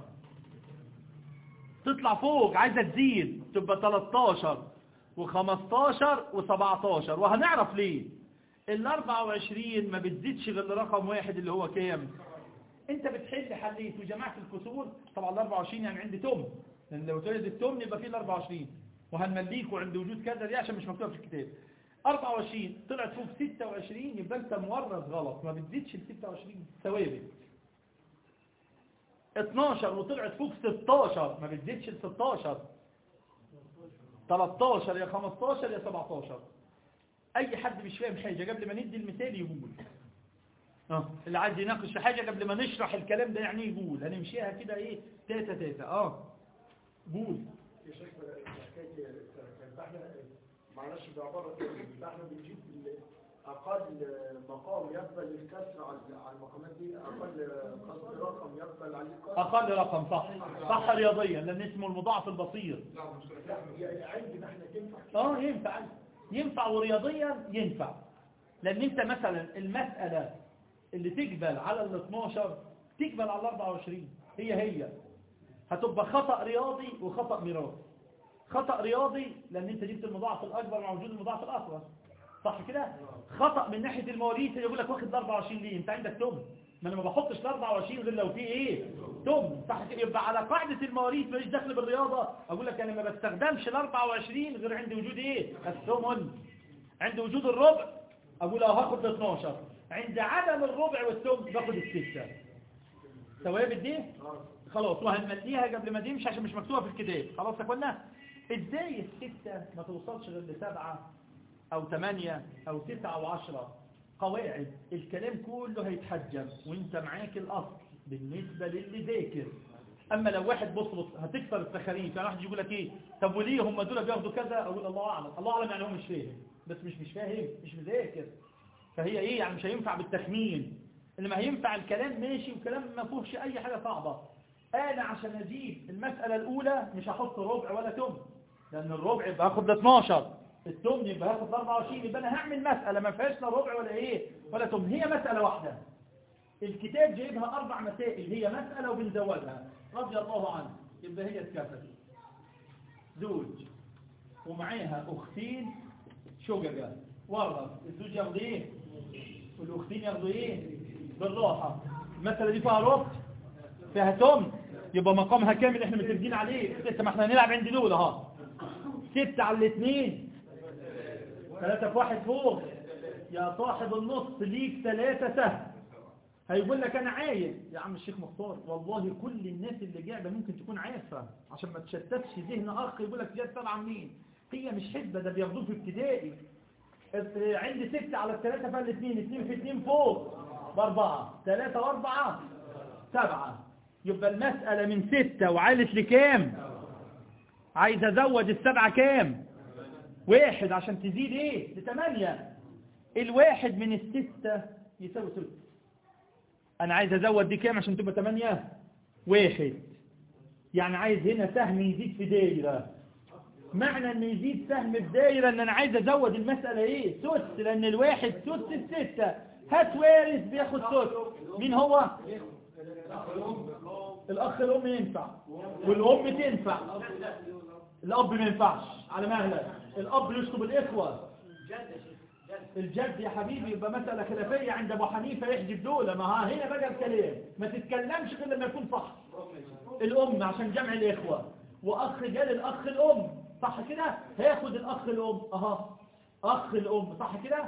تطلع فوق عايزة تزيد تبقى 13 و15 و17 وهنعرف ليه ال 24 ما بتزيدش غير لرقم واحد اللي هو كام انت بتحل حليت وجمعت الكسور طبعا ال 24 يعني عندي تم لان لو تولد التم يبقى فيه ال 24 وهنمليكوا عند وجود كذا دي عشان مش مكتوبه في الكتاب 24 طلعت فوق 26 يبقى انت مورث غلط ما بتزيدش ال 26 ثوابت 12 وطلعت فوق 16 ما بتزيدش ال 16 13 يا 15 يا 17 اي حد مش فاهم حاجة قبل ما ندي المثال يقول اه اللي عايز يناقش في حاجة قبل ما نشرح الكلام ده يعني يقول هنمشيها كده ايه تاتا تاتا اه قول يا شيخ حكايه يبقى احنا معلش بعباره كده يبقى احنا بنجيب ال- اقل مقام يقبل الكسر على على المقامات دي اقل قصد رقم يقبل عليه الكسر اقل رقم صح صح رياضيا لان اسمه المضاعف البصير لا يعني عندنا احنا تنفع اه ينفع ينفع ورياضيا ينفع لان انت مثلا المسألة اللي تقبل على ال 12 تقبل على ال 24 هي هي هتبقى خطأ رياضي وخطأ ميراثي خطأ رياضي لان انت جبت المضاعف الاكبر مع وجود المضاعف الاصغر صح كده خطأ من ناحية المواريث يقول لك واخد ال 24 ليه انت عندك تم ما انا ما بحطش ال 24 غير لو في ايه تم صح كده يبقى على قاعدة المواريث ماليش دخل بالرياضة اقول لك انا ما بستخدمش ال 24 غير عند وجود ايه الثمن عند وجود الربع اقول اه هاخد ال 12 عند عدم الربع والثمن باخد الستة ثوابت دي خلاص وهنمليها قبل ما تمشي عشان مش مكتوبة في الكتاب خلاص يا اخوانا ازاي الستة ما توصلش غير لسبعة او ثمانية او تسعة وعشرة قواعد الكلام كله هيتحجم وانت معاك الاصل بالنسبة للي ذاكر اما لو واحد بص بص هتكسر التخاريف يعني واحد يقول لك ايه طب وليه هم دول بياخدوا كذا اقول الله اعلم الله اعلم يعني هو مش فاهم بس مش مش فاهم مش مذاكر فهي ايه يعني مش هينفع بالتخمين انما هينفع الكلام ماشي وكلام ما فيهوش اي حاجة صعبة انا عشان اجيب المسألة الاولى مش هحط ربع ولا تم لان الربع يبقى هاخد ل 12 التمن يبقى هاخد 24 يبقى انا هعمل مسألة ما فيهاش لا ربع ولا ايه ولا تمن هي مسألة واحدة الكتاب جايبها اربع مسائل هي مسألة وبنزودها رضي الله عنه يبقى هي اتكفت زوج ومعاها اختين شججة ورث الزوج ياخد ايه والاختين ياخدوا ايه بالراحة المسألة دي فيها ربع فيها تمن يبقى مقامها كامل احنا متفقين عليه ستة ما احنا هنلعب عند دول اهو ستة على الاثنين ثلاثة في واحد فوق يا صاحب النص ليك ثلاثة سهم هيقول لك انا عايز يا عم الشيخ مختار والله كل الناس اللي قاعده ممكن تكون عارفه عشان ما تشتتش ذهن اخ يقول لك جاب سبعه منين هي مش حسبه ده بياخدوه في ابتدائي اه، عندي ستة على الثلاثة فالاثنين اثنين في اثنين فوق باربعة ثلاثة واربعة سبعة يبقى المسألة من ستة وعالت لكام عايز ازود السبعة كام واحد عشان تزيد ايه لثمانية الواحد من الستة يساوي ثلث انا عايز ازود دي كام عشان تبقى 8 واحد يعني عايز هنا سهم يزيد في دايرة معنى ان يزيد سهم في دايرة ان انا عايز ازود المسألة ايه سدس لان الواحد سدس الستة هات وارث بياخد سدس مين هو الاخ الام ينفع والام تنفع الاب ما ينفعش على مهلك الاب يشطب الاخوة الجد يا حبيبي يبقى مسألة خلافية عند ابو حنيفة يحجب دولة ما ها هنا بقى الكلام ما تتكلمش غير لما يكون صح الام عشان جمع الاخوة واخ جال الاخ الام صح كده هياخد الاخ الام اها اخ الام صح كده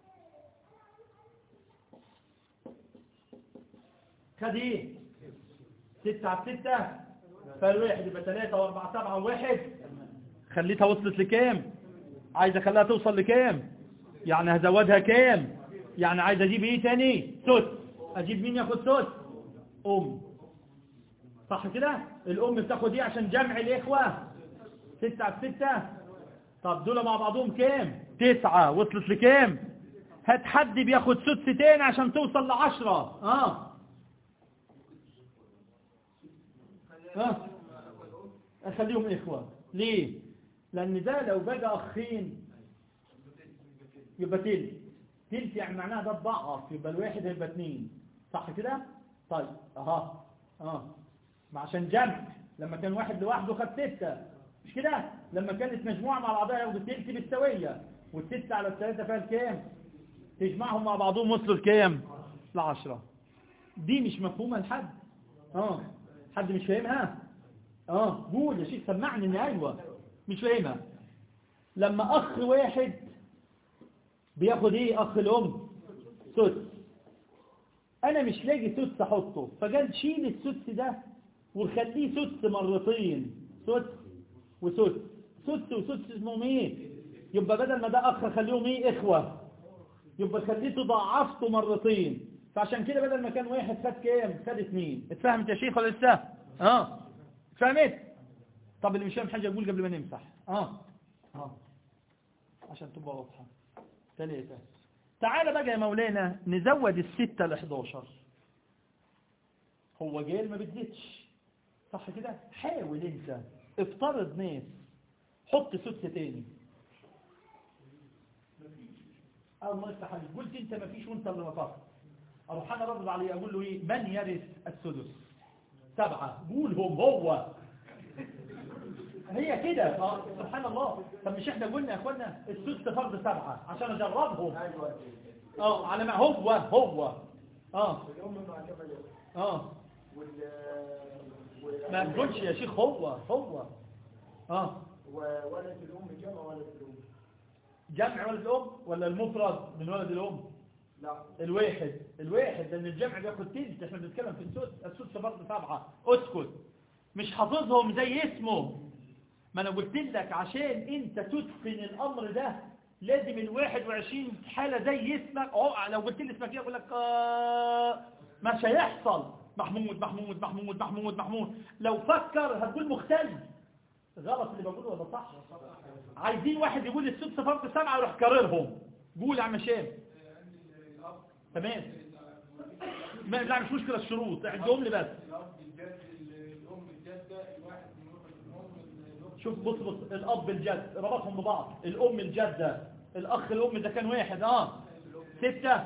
خد ايه ستة على ستة فالواحد يبقى ثلاثة واربعة سبعة وواحد خليتها وصلت لكام عايز اخليها توصل لكام يعني هزودها كام يعني عايز اجيب ايه تاني سوت اجيب مين ياخد سوت ام صح كده الام بتاخد ايه عشان جمع الاخوة ستة على ستة طب دول مع بعضهم كام تسعة وصلت لكام هات حد بياخد سدستين عشان توصل لعشرة اه ها اخليهم اخوة ليه لان ده لو بقى اخين يبقى تلت تلت يعني معناها ده تضعف يبقى الواحد هيبقى اتنين صح كده طيب اها اه ما عشان جمع لما كان واحد لوحده خد ستة مش كده لما كانت مجموعة مع بعضها ياخدوا التلت بالسوية والستة على الثلاثة فيها الكام تجمعهم مع بعضهم وصلوا لكام لعشرة دي مش مفهومة لحد اه حد مش فاهمها اه قول يا شيخ سمعني ان ايوه مش فاهمها لما اخ واحد بياخد ايه اخ الام سدس انا مش لاقي سدس احطه فقال شيل السدس ده وخليه سدس مرتين سدس وسدس سدس وسدس اسمهم ايه يبقى بدل ما ده اخ خليهم ايه اخوة يبقى خليته ضعفته مرتين فعشان كده بدل ما كان واحد خد كام خد اثنين اتفهمت يا شيخ ولا لسه اه اتفهمت طب اللي مش فاهم حاجه يقول قبل ما نمسح اه اه عشان تبقى واضحه ثلاثة تعال بقى يا مولانا نزود الستة ل 11 هو جيل ما بتزيدش صح كده حاول انت افترض ناس حط ستة تاني الله يفتح عليك قلت انت ما فيش وانت اللي نطقت اروح انا ارد عليه اقول له ايه من يرث السدس سبعة قولهم هو هي كده اه سبحان الله طب مش احنا قلنا يا اخوانا السدس فرض سبعة عشان اجربهم اه على ما هو هو اه الأم مع جبل اه وال ما تقولش يا شيخ هو هو اه وولد الأم جمع ولد الأم جمع ولد الام ولا المفرد من ولد الام لا الواحد الواحد لان الجمع بياخد تلت احنا بنتكلم في السدس السدس برضه سبعة اسكت مش حافظهم زي اسمه ما انا قلت لك عشان انت تتقن الامر ده لازم ال 21 حالة زي اسمك اه لو قلت لي اسمك ايه اقول لك آه مش هيحصل محمود محمود محمود محمود محمود لو فكر هتقول مختلف غلط اللي بقوله ولا صح عايزين واحد يقول السدس فرق سبعة ويروح كررهم قول يا عم هشام تمام ما لا مش مشكلة الشروط عندهم لي بس شوف بص بص الأب الجد ربطهم ببعض الأم الجدة الأخ الأم ده كان واحد اه ستة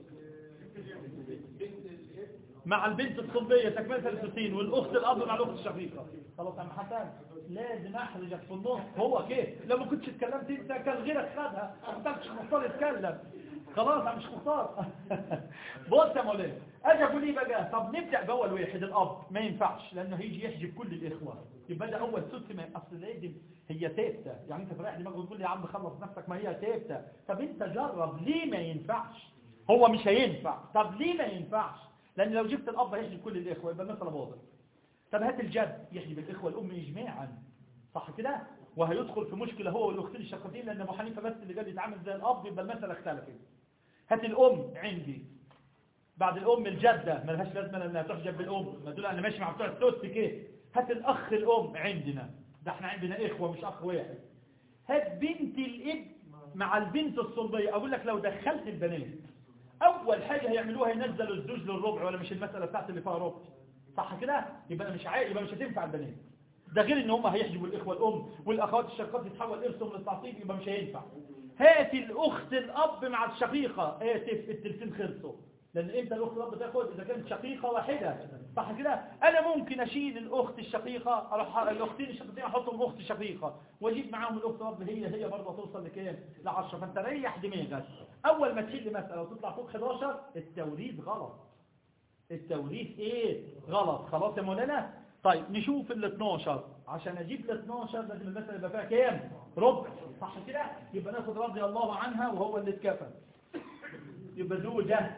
مع البنت الصلبية تكملة ثلاثين والأخت الأب مع الأخت الشقيقة خلاص يا عم حسن لازم أحرجك في النص هو كيف لو ما كنتش اتكلمت انت كان غيرك خدها ما كنتش مختار يتكلم خلاص انا مش مختار بص يا مولانا اجي اقول ايه بقى طب نبدا باول واحد الاب ما ينفعش لانه هيجي يحجب كل الاخوه يبقى ده اول ست ما اصل لازم هي ثابته يعني انت فريح دماغك وتقول لي يا عم خلص نفسك ما هي ثابته طب انت جرب ليه ما ينفعش هو مش هينفع طب ليه ما ينفعش لان لو جبت الاب هيحجب كل الاخوه يبقى المساله باظت طب هات الجد يحجب الاخوه الام اجماعا صح كده وهيدخل في مشكله هو والاختين الشقيقتين لان ابو حنيفه بس اللي قال يتعامل زي الاب يبقى المساله اختلفت هات الام عندي بعد الام الجده ما لهاش لازمه انها تحجب بالام ما دول انا ماشي مع بتوع التوت كده هات الاخ الام عندنا ده احنا عندنا اخوه مش اخ واحد هات بنت الاب مع البنت الصلبيه اقول لك لو دخلت البنات اول حاجه هيعملوها ينزلوا الزوج للربع ولا مش المساله بتاعت اللي فيها ربع صح كده يبقى مش عاي... يبقى مش هتنفع البنات ده غير ان هم هيحجبوا الاخوه الام والاخوات الشقيقات يتحول ارثهم للتعصيب يبقى مش هينفع هات الاخت الاب مع الشقيقه اسف التلتين خلصوا لان امتى الاخت الاب بتاخد اذا كانت شقيقه واحده صح كده انا ممكن اشيل الاخت الشقيقه اروح الاختين الشقيقتين احطهم اخت شقيقه واجيب معاهم الاخت الاب هي هي برضه توصل لكام ل 10 فانت ريح دماغك اول ما تحل مساله وتطلع فوق 11 التوريث غلط التوريث ايه غلط خلاص يا مولانا طيب نشوف ال 12 عشان اجيب ال 12 لازم المساله يبقى فيها كام ربع صح كده يبقى ناخد رضي الله عنها وهو اللي اتكفل يبقى زوجة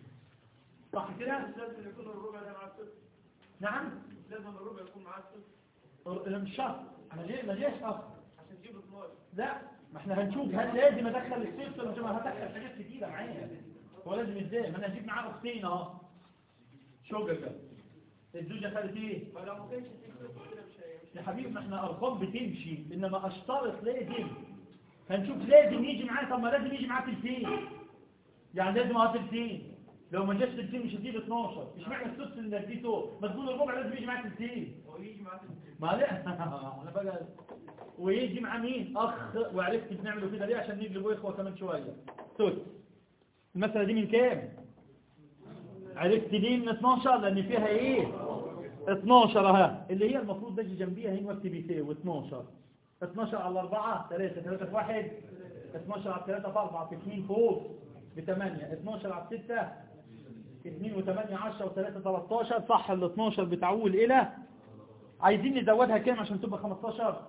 صح كده لازم يكون الربع ده مع الست نعم لازم الربع يكون مع الست مش شرط ما جاش ما جاش اصلا عشان تجيب 12 لا ما احنا هنشوف هل لازم ادخل السيف ولا مش هدخل حاجات كتيره معايا هو لازم ازاي ما انا هجيب معاه اختين اهو شجره الزوجه خدت ايه فلو ما كانش في ست كده مش هي يا حبيبي ما احنا ارقام بتمشي انما اشترط لازم هنشوف لازم يجي معاه طب ما لازم يجي معاه تلتين يعني لازم معاه تلتين لو ما جاش تلتين مش هتجيب 12 مش معنى السدس اللي اديته ما تقول الربع لازم يجي معاه تلتين هو يجي معاه ست ما لا انا بقى ويجي مع مين اخ وعرفت بنعمله كده ليه عشان نجلبوا اخوه كمان شويه سدس المساله دي من كام عرفت ليه من 12 لان فيها ايه 12 اهي اللي هي المفروض باجي جنبيها هنا واكتب يساوي 12 12 على 4 3 3 في 1 12 على 3 في 4 في 2 فوق ب 8 12 على 6 2 و8 10 و3 13 صح ال 12 بتعول الى عايزين نزودها كام عشان تبقى 15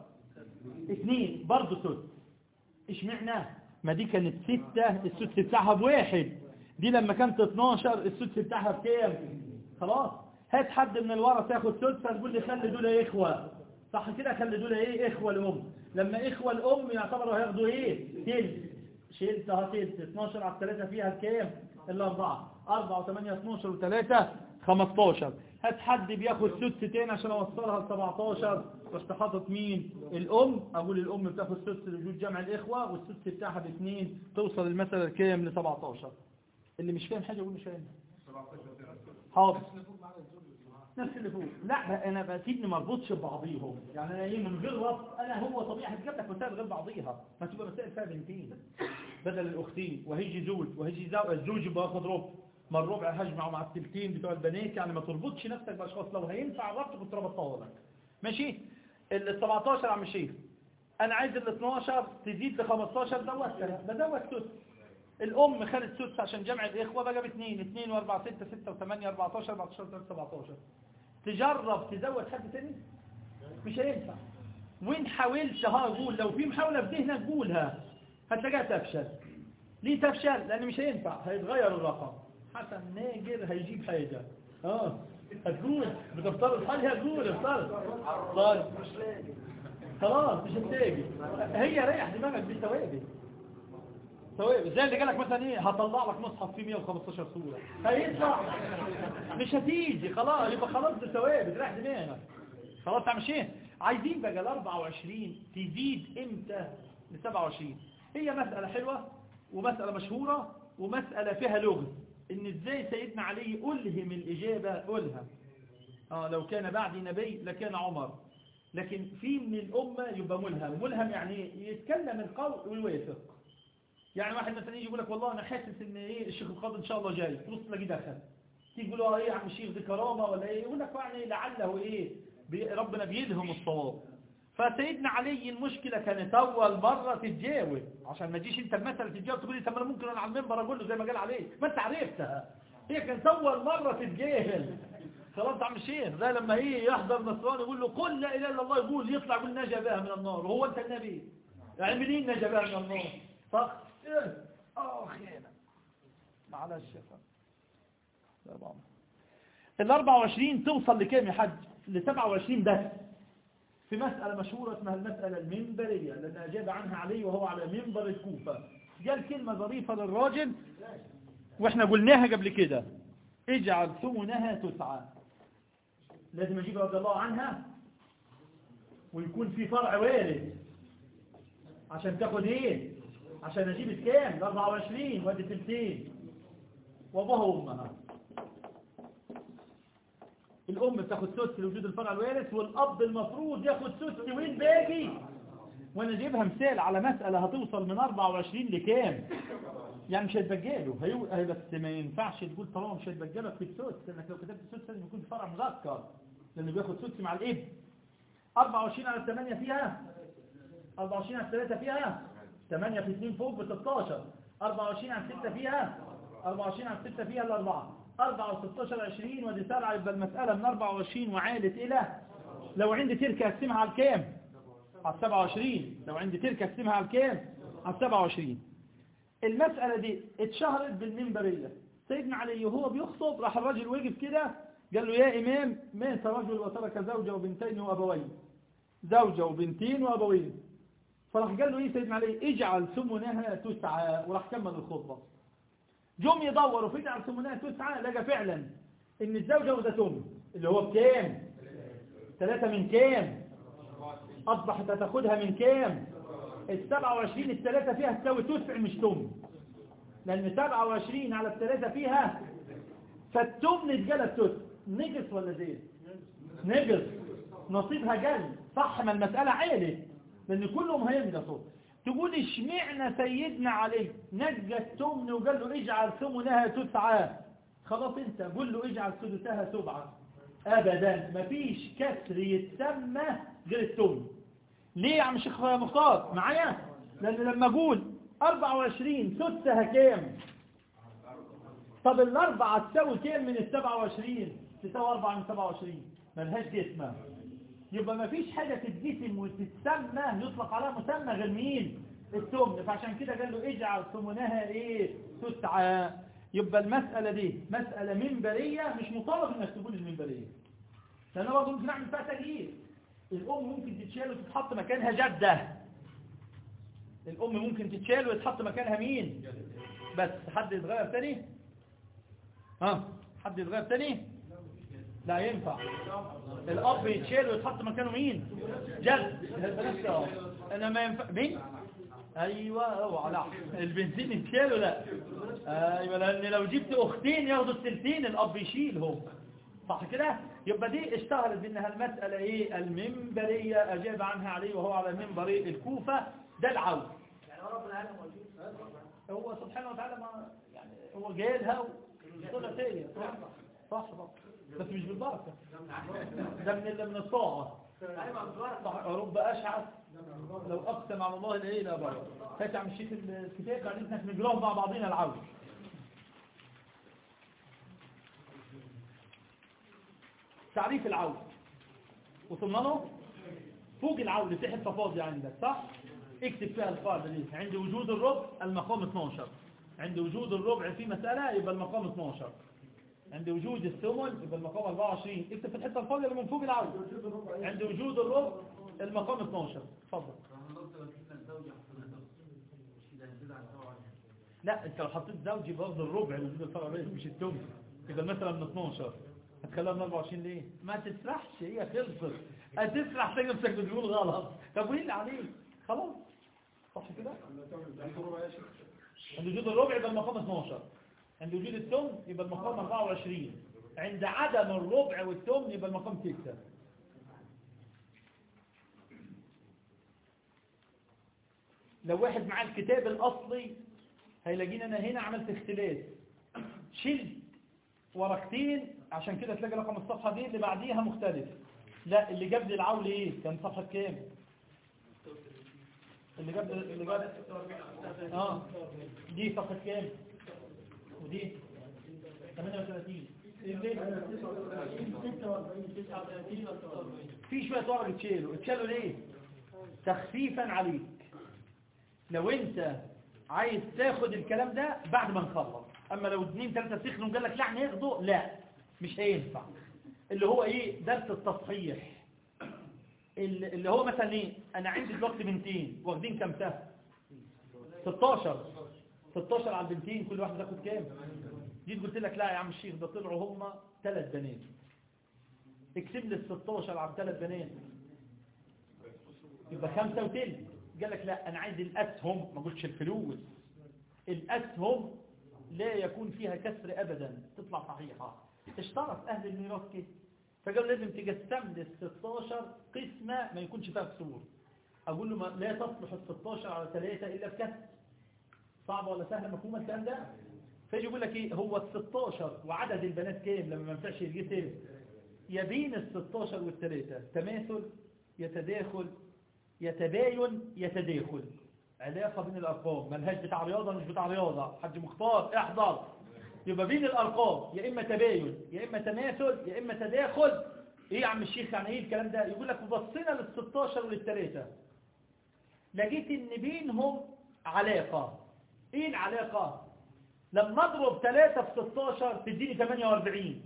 2 برضه سدس اشمعنى ما دي كانت 6 السدس بتاعها بواحد دي لما كانت 12 السدس بتاعها بكام خلاص هات حد من الورثه ياخد سدس هتقول لي خلي دول اخوه صح كده خلي دول ايه اخوه الام لما اخوه الام يعتبروا هياخدوا ايه تلت شلت اهو تلت 12 على 3 فيها الكام الاربعه 4 و8 12 و3 15 هات حد بياخد سدس تاني عشان اوصلها ل 17 رحت حاطط مين الام اقول الام بتاخد سدس لوجود جمع الاخوه والسدس بتاعها باثنين توصل المساله الكام ل 17 اللي مش فاهم حاجه يقول مش فاهم حاضر نفس اللي فوق لا انا بسيبني ما اربطش ببعضيهم يعني انا ايه من غير ربط انا هو طبيعي هتجيب لك مسائل غير بعضيها ما تبقى مسائل فيها بنتين بدل الاختين وهيجي زوج وهيجي زو- الزوج يبقى ياخد ربع ما الربع هجمعه مع التلتين بتوع البنات يعني ما تربطش نفسك باشخاص لو هينفع الربط كنت ربطتها لك ماشي ال 17 يا عم الشيخ انا عايز ال 12 تزيد ل 15 زودتها بزود سدس الام خدت سدس عشان جمع الاخوه بقى باثنين 2 و4 6 6 و8 14 14 3 17 تجرب تزود حد تاني مش هينفع وين حاولت ها اقول لو في محاولة في ذهنك قولها هتلاقيها تفشل ليه تفشل لان مش هينفع هيتغير الرقم حسن ناجر هيجيب حاجة اه هتقول بتفترض حاجة هتقول افترض طيب خلاص مش هتلاقي هي ريح دماغك بالثوابت ثوابت زي اللي قالك مثلا ايه هطلع لك مصحف فيه 115 صورة هيطلع مش هتيجي خلاص يبقى خلاص بثوابت ريح دماغك خلاص تعمل شيء عايزين بقى ال 24 تزيد امتى ل 27 هي مسألة حلوة ومسألة مشهورة ومسألة فيها لغز ان ازاي سيدنا علي ألهم الإجابة ألهم آه لو كان بعدي نبي لكان عمر لكن في من الأمة يبقى ملهم ملهم يعني يتكلم القول ويوافق يعني واحد مثلا يجي يقول لك والله انا حاسس ان ايه الشيخ القاضي ان شاء الله جاي تبص تلاقيه دخل تيجي تقول له ايه يا عم الشيخ دي كرامه ولا ايه يقول لك يعني لعله ايه بي ربنا بيلهم الصواب فسيدنا علي المشكلة كانت أول مرة تتجاوب عشان ما تجيش أنت المسألة تتجاوب تقول لي طب أنا ممكن أنا على المنبر أقول له زي ما قال عليه ما أنت عرفتها هي كانت أول مرة تتجاهل خلاص عم الشيخ ده لما هي يحضر نصراني يقول له قل لا إله إلا الله يقول يطلع يقول نجا بها من النار وهو أنت النبي يعني منين نجا بها من النار صح إيه آه خيانة معلش يا فندم ال 24 توصل لكام يا حاج ل 27 بس في مسألة مشهورة اسمها المسألة المنبرية لأن أجاب عنها علي وهو على منبر الكوفة قال كلمة ظريفة للراجل واحنا قلناها قبل كده اجعل ثمنها تسعى لازم اجيب رضي الله عنها ويكون في فرع وارث عشان تاخد ايه عشان اجيب الكام ال 24 وادي تلتين وابوها وامها الام بتاخد سدس لوجود الفرع الوارث والاب المفروض ياخد سدس وين باقي وانا اجيبها مثال على مسألة هتوصل من 24 لكام يعني مش هيتبجله هيو... هي بس ما ينفعش تقول طالما مش هيتبجلك في السدس لانك لو كتبت السدس لازم يكون فرع مذكر لانه بياخد سدس مع الاب 24 على 8 فيها 24 على 3 فيها 8 في 2 فوق ب 16 24 على 6 فيها 24 على 6 فيها الأربعة 4 و16 20 ودي 7 يبقى المسألة من 24 وعالت إلى لو عندي تركة أقسمها على الكام على 27 لو عندي تركة أقسمها على الكام على 27 المسألة دي اتشهرت بالمنبرية سيدنا علي وهو بيخطب راح الراجل وقف كده قال له يا إمام مات رجل وترك زوجة وبنتين وأبوين زوجة وبنتين وأبوين فراح قال له ايه سيدنا علي اجعل ثمنها تسعى وراح كمل الخطبة جم يدوروا في اجعل ثمنها تسعى لقى فعلا ان الزوجة وده ثمن اللي هو بكام ثلاثة من كام اصبحت هتاخدها من كام السبعة وعشرين الثلاثة فيها تساوي تسع مش ثمن لان سبعة وعشرين على الثلاثة فيها فالثمن اتجلب تسع نقص ولا زيد نقص نصيبها جل صح ما المسألة عالت لأن كلهم هينقصوا تقول اشمعنا سيدنا علي نجى التمن وقال له اجعل ثمنها تسعى خلاص انت قول له اجعل سدسها سبعة ابدا مفيش كسر يتسمى غير التمن ليه يا عم شيخ مختار معايا لان لما اقول 24 سدسها كام طب الاربعة تساوي كام من ال 27 تساوي 4 من 27 ملهاش دي اسمها يبقى ما فيش حاجة تتجسم وتتسمى يطلق عليها مسمى غير مين التمن فعشان كده قال له اجعل ثمنها ايه تسعى يبقى المسألة دي مسألة منبرية مش مطالب انك تقول المنبرية لان انا برضه ممكن اعمل فيها تغيير الام ممكن تتشال وتتحط مكانها جدة الام ممكن تتشال ويتحط مكانها مين بس حد يتغير تاني ها حد يتغير تاني لا ينفع الاب يتشال ويتحط مكانه مين جد البنات اه انا ما ينفع مين ايوه اوعى لا البنزين يتشال ولا ايوه لان لو جبت اختين ياخدوا الثلثين الاب يشيل هو صح كده يبقى دي اشتهرت بانها المساله ايه المنبريه اجاب عنها عليه وهو على منبر الكوفه ده العود يعني هو رب العالمين موجود هو سبحانه وتعالى ما يعني هو جايلها وطلعت هي صح صح صح بس مش بالبركة ده من اللي من الطاعة صح رب أشعث لو أقسم على الله لا لا بركة هات عم الشيخ الكتاب بعدين احنا نجراه مع بعضنا العود تعريف العود وصلنا له فوق العود في حته فاضيه عندك صح اكتب فيها القاعده دي عند وجود الربع المقام 12 عند وجود الربع في مسألة يبقى المقام 12 عند وجود الثمن يبقى المقام 24 اكتب في الحته الفاضيه اللي من فوق العود عند وجود الربع المقام 12 اتفضل لا انت لو حطيت زوج يبقى واخد الربع اللي وجود الفرع بس مش الثمن يبقى مثلا من 12 هتخليها من 24 ليه ما تسرحش هي خلصت هتسرح تلاقي نفسك بتقول غلط طب وايه اللي عليك خلاص صح كده عند وجود الربع يبقى المقام 12 عند وجود الثمن يبقى المقام 24 عند عدم الربع والثمن يبقى المقام 6 لو واحد معاه الكتاب الأصلي هيلاقيني أنا هنا عملت اختلاف شلت ورقتين عشان كده تلاقي رقم الصفحة دي اللي بعديها مختلف لا اللي جاب لي العول ايه كان صفحة كام اللي جاب اللي جاب اه دي صفحة كام ودي 38 في شوية ورق اتشالوا اتشالوا ليه تخفيفا عليك لو انت عايز تاخد الكلام ده بعد ما نخلص اما لو اتنين تلاتة سخنوا وقال لك لا ناخده لا مش هينفع اللي هو ايه درس التصحيح اللي هو مثلا ايه انا عندي دلوقتي بنتين واخدين كام سهم 16 16 على البنتين كل واحد تاخد كام جيت قلت لك لا يا عم الشيخ ده طلعوا هم ثلاث بنات اكسب لي ال 16 على ثلاث بنات يبقى خمسة وتلت قال لك لا انا عايز الاسهم ما قلتش الفلوس الاسهم لا يكون فيها كسر ابدا تطلع صحيحة اشترط اهل الميراث كده فقالوا لازم تقسم لي ال 16 قسمة ما يكونش فيها كسور اقول له ما لا تصلح ال 16 على 3 الا بكسر صعبة ولا سهلة مفهومة الكلام ده فيجي يقول لك ايه هو ال 16 وعدد البنات كام لما ما ينفعش يجي تلت يا بين ال 16 والثلاثة تماثل يتداخل يتباين يتداخل علاقة بين الأرقام ملهاش بتاع رياضة مش بتاع رياضة حد مختار احضر يبقى بين الأرقام يا إما تباين يا إما تماثل يا إما تداخل إيه يا عم الشيخ يعني إيه الكلام ده يقول لك بصينا لل 16 وللثلاثة لقيت إن بينهم علاقة إيه العلاقة لما أضرب 3 في 16 تديني 48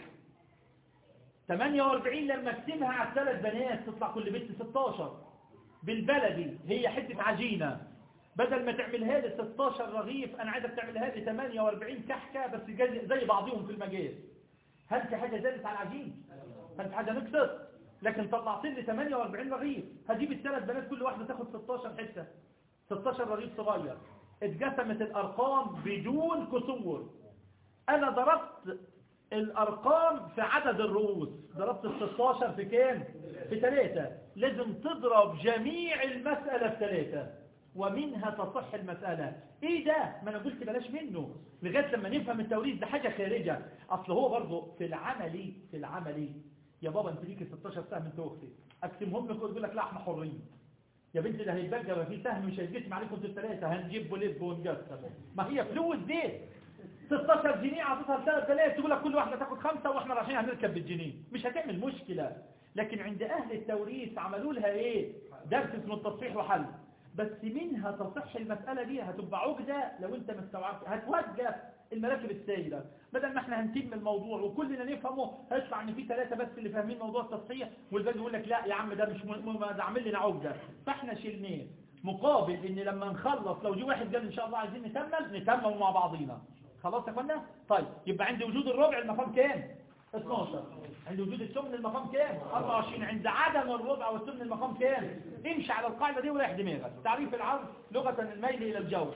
48 لما اقسمها على الثلاث بنات تطلع كل بنت 16 بالبلدي هي حتة عجينة بدل ما تعملها لي 16 رغيف انا عايزك تعملها لي 48 كحكة بس زي زي بعضهم في المجال هل في حاجة زادت على العجين هل في حاجة نقصت لكن طلعت لي 48 رغيف هجيب الثلاث بنات كل واحدة تاخد 16 حتة 16 رغيف صغير اتقسمت الارقام بدون كسور انا ضربت الارقام في عدد الرؤوس ضربت ال 16 في كام في ثلاثة لازم تضرب جميع المسألة في ثلاثة ومنها تصح المسألة ايه ده ما انا قلت بلاش منه لغاية لما نفهم التوريث ده حاجة خارجة اصل هو برضه في العملي في العملي يا بابا انت ليك 16 سهم انت واختي اقسمهم لك ويقول لك لا احنا حرين يا بنتي ده هيتبقى ما في سهم مش هيتقسم عليكم انتوا الثلاثه هنجيب ولب ونقسم ما هي فلوس دي 16 جنيه عطيتها لثلاث بلاش تقول لك كل واحده تاخد خمسه واحنا رايحين هنركب بالجنيه مش هتعمل مشكله لكن عند اهل التوريث عملوا لها ايه درس اسمه التصحيح وحل بس منها تصح المساله دي هتبقى عقده لو انت ما استوعبت هتوقف المراكب السائله بدل ما احنا هنتم الموضوع وكلنا نفهمه هيطلع ان في ثلاثه بس اللي فاهمين موضوع التصحيح والباقي يقول لك لا يا عم ده مش م... ده عامل لنا عقده فاحنا شلناه مقابل ان لما نخلص لو جه واحد قال ان شاء الله عايزين نتمم نتمم مع بعضينا خلاص يا اخوانا طيب يبقى عند وجود الربع المقام كام 12 عند وجود الثمن المقام كام 24 عند عدم الربع والثمن المقام كام امشي على القاعده دي وريح دماغك تعريف العرض لغه الميل الى الجو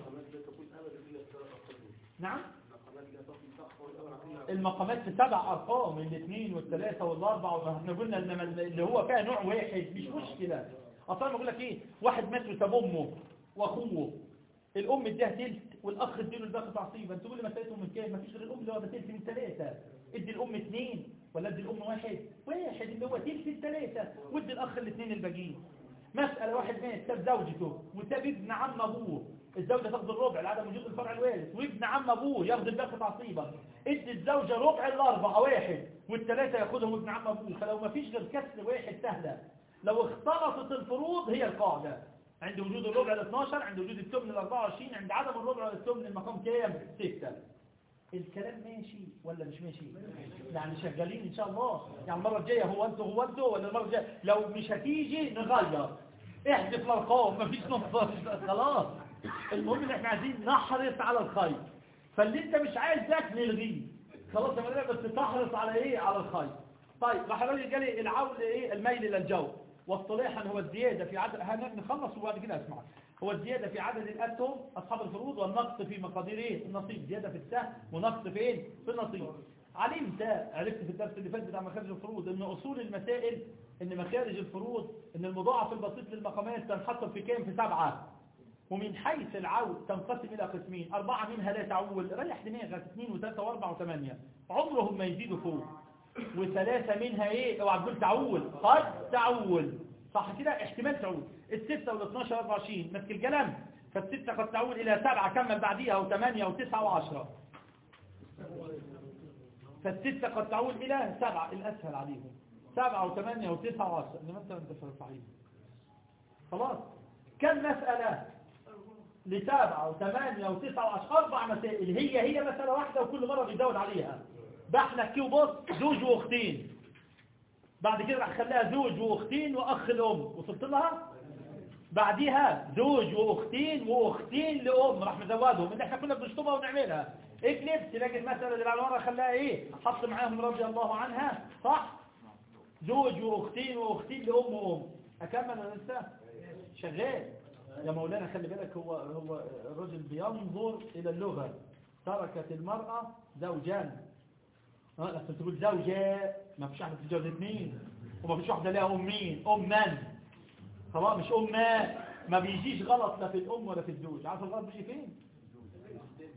نعم المقامات في سبع ارقام الاثنين والثلاثه والاربعه احنا قلنا انما اللي هو فيها نوع واحد مش مشكله اصلا بقول لك ايه واحد مات وساب امه واخوه الام اديها تلت والاخ اديله الباقي تعصيبا تقول لي مسألتهم من كام مفيش غير الام اللي هو تلت من ثلاثه ادي الام اثنين ولا ادي الام واحد واحد اللي هو تلت الثلاثه وادي الاخ الاثنين الباقيين مسألة واحد مات ساب زوجته وساب ابن عم ابوه الزوجة تاخد الربع لعدم وجود الفرع الوارث وابن عم ابوه ياخد الباقي تعصيبا ادي الزوجة ربع الاربعة واحد والثلاثة ياخدهم ابن عم ابوه فلو ما فيش غير كسر واحد سهلة لو اختلطت الفروض هي القاعدة عند وجود الربع ال 12 عند وجود الثمن ال 24 عند عدم الربع والثمن المقام كام 6 الكلام ماشي ولا مش ماشي يعني شغالين ان شاء الله يعني المره الجايه هو انتوا هو انتوا ولا المره الجايه لو مش هتيجي نغير احذف الارقام مفيش نص خلاص المهم ان احنا عايزين نحرص على الخير فاللي انت مش عايز ده نلغيه خلاص يا مدام بس تحرص على ايه على الخير طيب راح الراجل قال لي العول ايه الميل الى الجو واصطلاحا هو الزيادة في عدد هنخلص وبعد كده اسمع هو الزيادة في عدد الأسهم أصحاب الفروض والنقص في مقادير ايه النصيب زيادة في السهم ونقص فين في النصيب علمت عرفت في الدرس اللي فات بتاع مخارج الفروض ان اصول المسائل ان مخارج الفروض ان المضاعف البسيط للمقامات تنحصر في كام في سبعة ومن حيث العود تنقسم إلى قسمين أربعة منها لا تعول ريح دماغك اثنين وثلاثة وأربعة وثمانية عمرهم ما يزيدوا فوق وثلاثة منها ايه اوعى تقول تعول قد تعول صح كده احتمال تعول الستة وال12 24 مسك الكلام فالستة قد تعول الى سبعة كمل بعديها وثمانية وتسعة وعشرة فالستة قد تعول الى سبعة الاسهل عليهم سبعة وثمانية وتسعة وعشرة انما انت انت صحيح خلاص كم مسألة لسبعة وثمانية وتسعة وعشرة أربع مسائل هي هي مسألة واحدة وكل مرة بيزود عليها بحلك كي وبص زوج واختين بعد كده راح خليها زوج واختين واخ الام وصلت لها بعديها زوج واختين واختين لام راح مزودهم اللي احنا كنا بنشطبها ونعملها اكلب تلاقي المسألة اللي على ورا خلاها ايه حط معاهم رضي الله عنها صح زوج واختين واختين لام وام اكمل ولا لسه شغال يا مولانا خلي بالك هو هو الرجل بينظر الى اللغة تركت المرأة زوجان اه لازم تقول زوجة ما فيش واحدة تتجوز اثنين وما فيش واحدة لها امين اما خلاص مش امة ما بيجيش غلط لا في الام ولا في الزوج عارف الغلط بيجي فين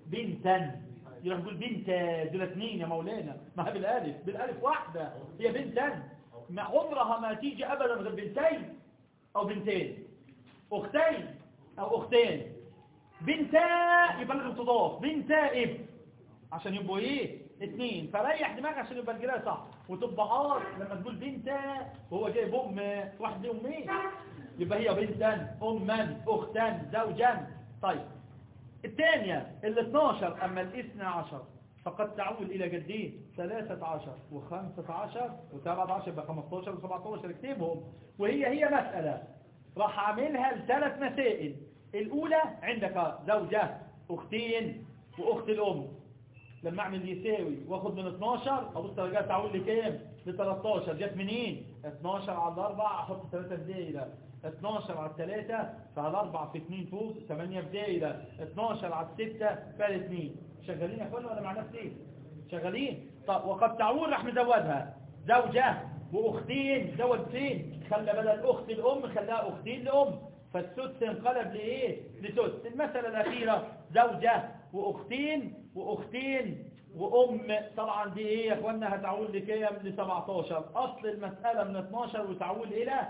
بنتا يروح يقول بنت دول اثنين يا مولانا ما هي بالالف بالالف واحدة هي بنتا ما عمرها ما تيجي ابدا غير بنتين او بنتين اختين او اختين بنتا يبقى لازم تضاف بنتا اب عشان يبقوا ايه اثنين فريح دماغك عشان يبقى القراءه صح وتبقى اه لما تقول بنتا وهو جايب ام واحد ليه امين يبقى هي بنتا اما اختا زوجا طيب الثانية ال 12 أما الاثنى عشر فقد تعول إلى جدين ثلاثة عشر وخمسة عشر وسبعة عشر يبقى 15 وسبعة عشر اكتبهم وهي هي مسألة راح أعملها لثلاث مسائل الأولى عندك زوجة أختين وأخت الأم لما أعمل يساوي وأخذ من 12 أبص درجات تعول لكام ل 13 جت منين 12 على الأربع أحط 3 في دايرة 12 على الثلاثة فالأربع في 2 فوق 8 في دايرة 12 على الستة فال 2 شغالين يا اخوانا ولا مع نفسي شغالين طب وقد تعول راح نزودها زوجة وأختين زود فين خلى بدل أخت الأم خلاها أختين لأم فالسدس انقلب لإيه لسدس المسألة الأخيرة زوجة وأختين وأختين وأم طبعا دي إيه يا أخوانا هتعول لكام ل 17 أصل المسألة من 12 وتعول إلى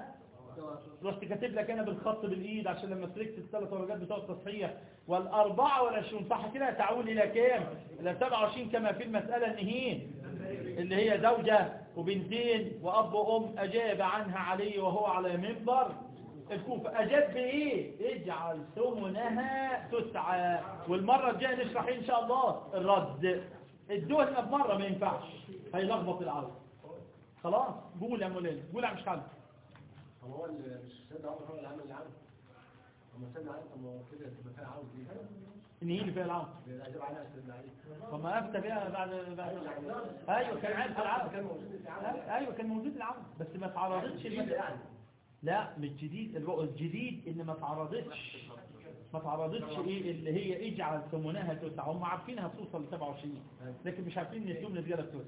رحت كاتب لك انا بالخط بالايد عشان لما سلكت الثلاث ورقات بتوع التصحيح والاربعة والعشرون صح كده تعول الى كام الى 27 كما في المسألة النهين اللي هي زوجة وبنتين واب وام اجاب عنها علي وهو على منبر الكوفة اجاب بايه اجعل ثمنها تسعى والمرة الجاية نشرح ان شاء الله الرد الدهن بمرة ما ينفعش هيلخبط العرض خلاص قول يا مولانا قول يا مش خالد هو هو اللي مش سيدنا عمر هو اللي عمل العمل اما سيدنا علي طب ما هو كده تبقى فيها عاوز دي ان هي اللي فيها العمر اجيب عليها سيدنا علي فما افتى بها بعد بعد ايوه كان عارف العمر كان موجود في عمل ايوه كان موجود العمر بس ما تعرضتش المسألة يعني لا مش جديد الو- الجديد ان ما تعرضتش ما تعرضتش ايه اللي هي اجعل ثمنها تسعة هم عارفينها توصل ل 27 لكن مش عارفين ان الثمن رجاله تسعة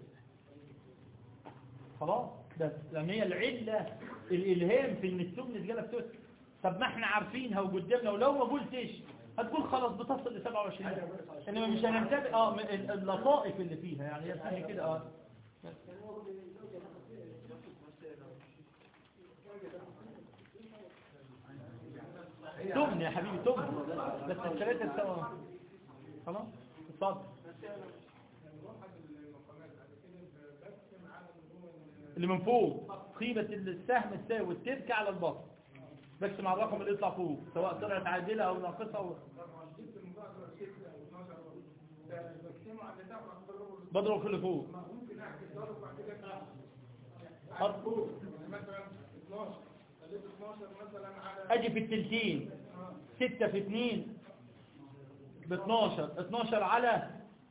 خلاص بس لان هي العله الالهام في ان الثمن رجاله تسعة طب ما احنا عارفينها وقدامنا ولو ما قلتش هتقول خلاص بتصل ل 27 انما مش هننتبه اه من ال- اللطائف اللي فيها يعني هي بتيجي كده اه تمن يا حبيبي تمن بس الثلاثة سوا خلاص اتفضل اللي من فوق قيمة السهم الساوي التركة على البطن بس مع الرقم اللي يطلع فوق سواء طلعت عادلة او ناقصة او بضرب كل فوق حط- اجي في التلتين ستة في اتنين ب 12 12 على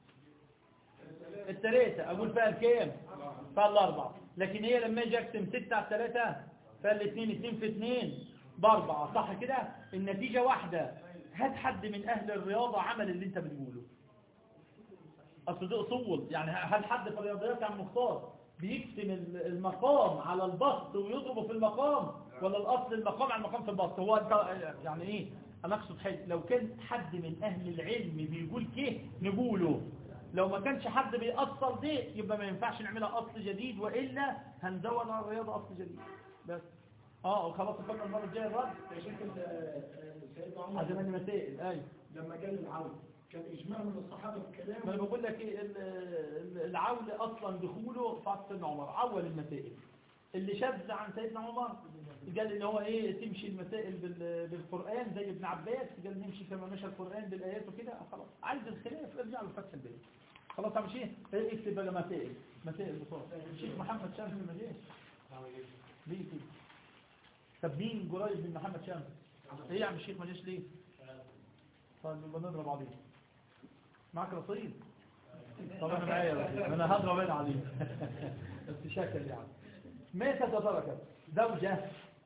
الثلاثة اقول فيها الكام فيها الاربعة لكن هي لما اجي اقسم 6 على 3 فيها الاثنين 2 في 2 باربعة صح كده النتيجة واحدة هات حد من اهل الرياضة عمل اللي انت بتقوله اصل ده اصول يعني هل حد في الرياضيات عن مختار بيقسم ال- المقام على البسط ويضربه في المقام ولا الاصل المقام على المقام في البسط هو انت يعني ايه انا اقصد حاجه لو كان حد من اهل العلم بيقول كيه نقوله لو ما كانش حد بيأصل دي يبقى ما ينفعش نعملها اصل جديد والا هندور على الرياضه اصل جديد بس اه خلاص خدنا المره الجايه الرد شوف سيدنا عمر عشان مسائل ايوه لما جاء العون كان اجماع من الصحابه في ما انا كلامه بقول لك ايه ال- ال- العول اصلا دخوله في عصر سيدنا عمر عول المسائل اللي شذ عن سيدنا عمر قال ان هو ايه تمشي المسائل بال- بالقران زي ابن عباس قال نمشي كما مشى القران بالايات وكده خلاص عايز الخلاف ارجع له فتح البيت خلاص عم شيء اكتب بقى مسائل مسائل بسرعه الشيخ محمد شامس ما جاش ليه كده طب مين قريب من محمد شامس ايه يا عم الشيخ ما جاش ليه طيب يبقى نضرب عليه معك رصيد طب انا معايا رصيد انا هضرب انا عليه بس شكل يعني متى تتركت زوجة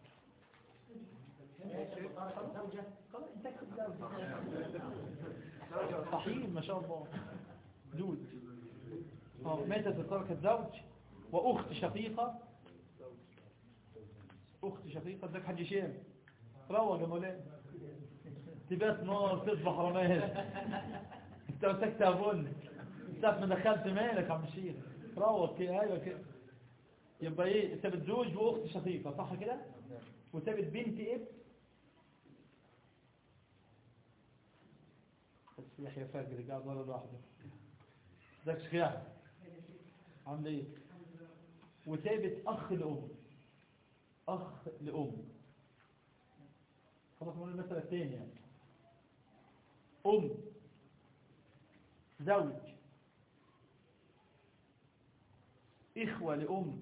زوجة خلاص انت اكتب زوجة صحيح ما شاء الله دود اه متى تتركت زوج واخت شقيقة اخت شقيقة ذاك حاج شام روج يا مولانا تبات نار تصبح رماد انت مسكت ابن ساعة ما دخلت مالك يا عم الشيخ روق كده ايوه كده يبقى ايه سابت زوج واخت شقيقة صح كده وسابت بنت ابن بس يحيى فاجر قاعد ورا لوحده ذاك شيخ يحيى عامل ايه وسابت اخ لام اخ لام خلاص نقول المسألة الثانية ام زوج إخوة لأم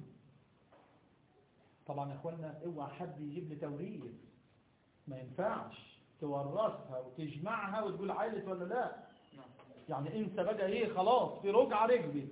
طبعا يا إخوانا اوعى حد يجيب لي توريث ما ينفعش تورثها وتجمعها وتقول عائلة ولا لا يعني انت بقى ايه خلاص في رجع رجلي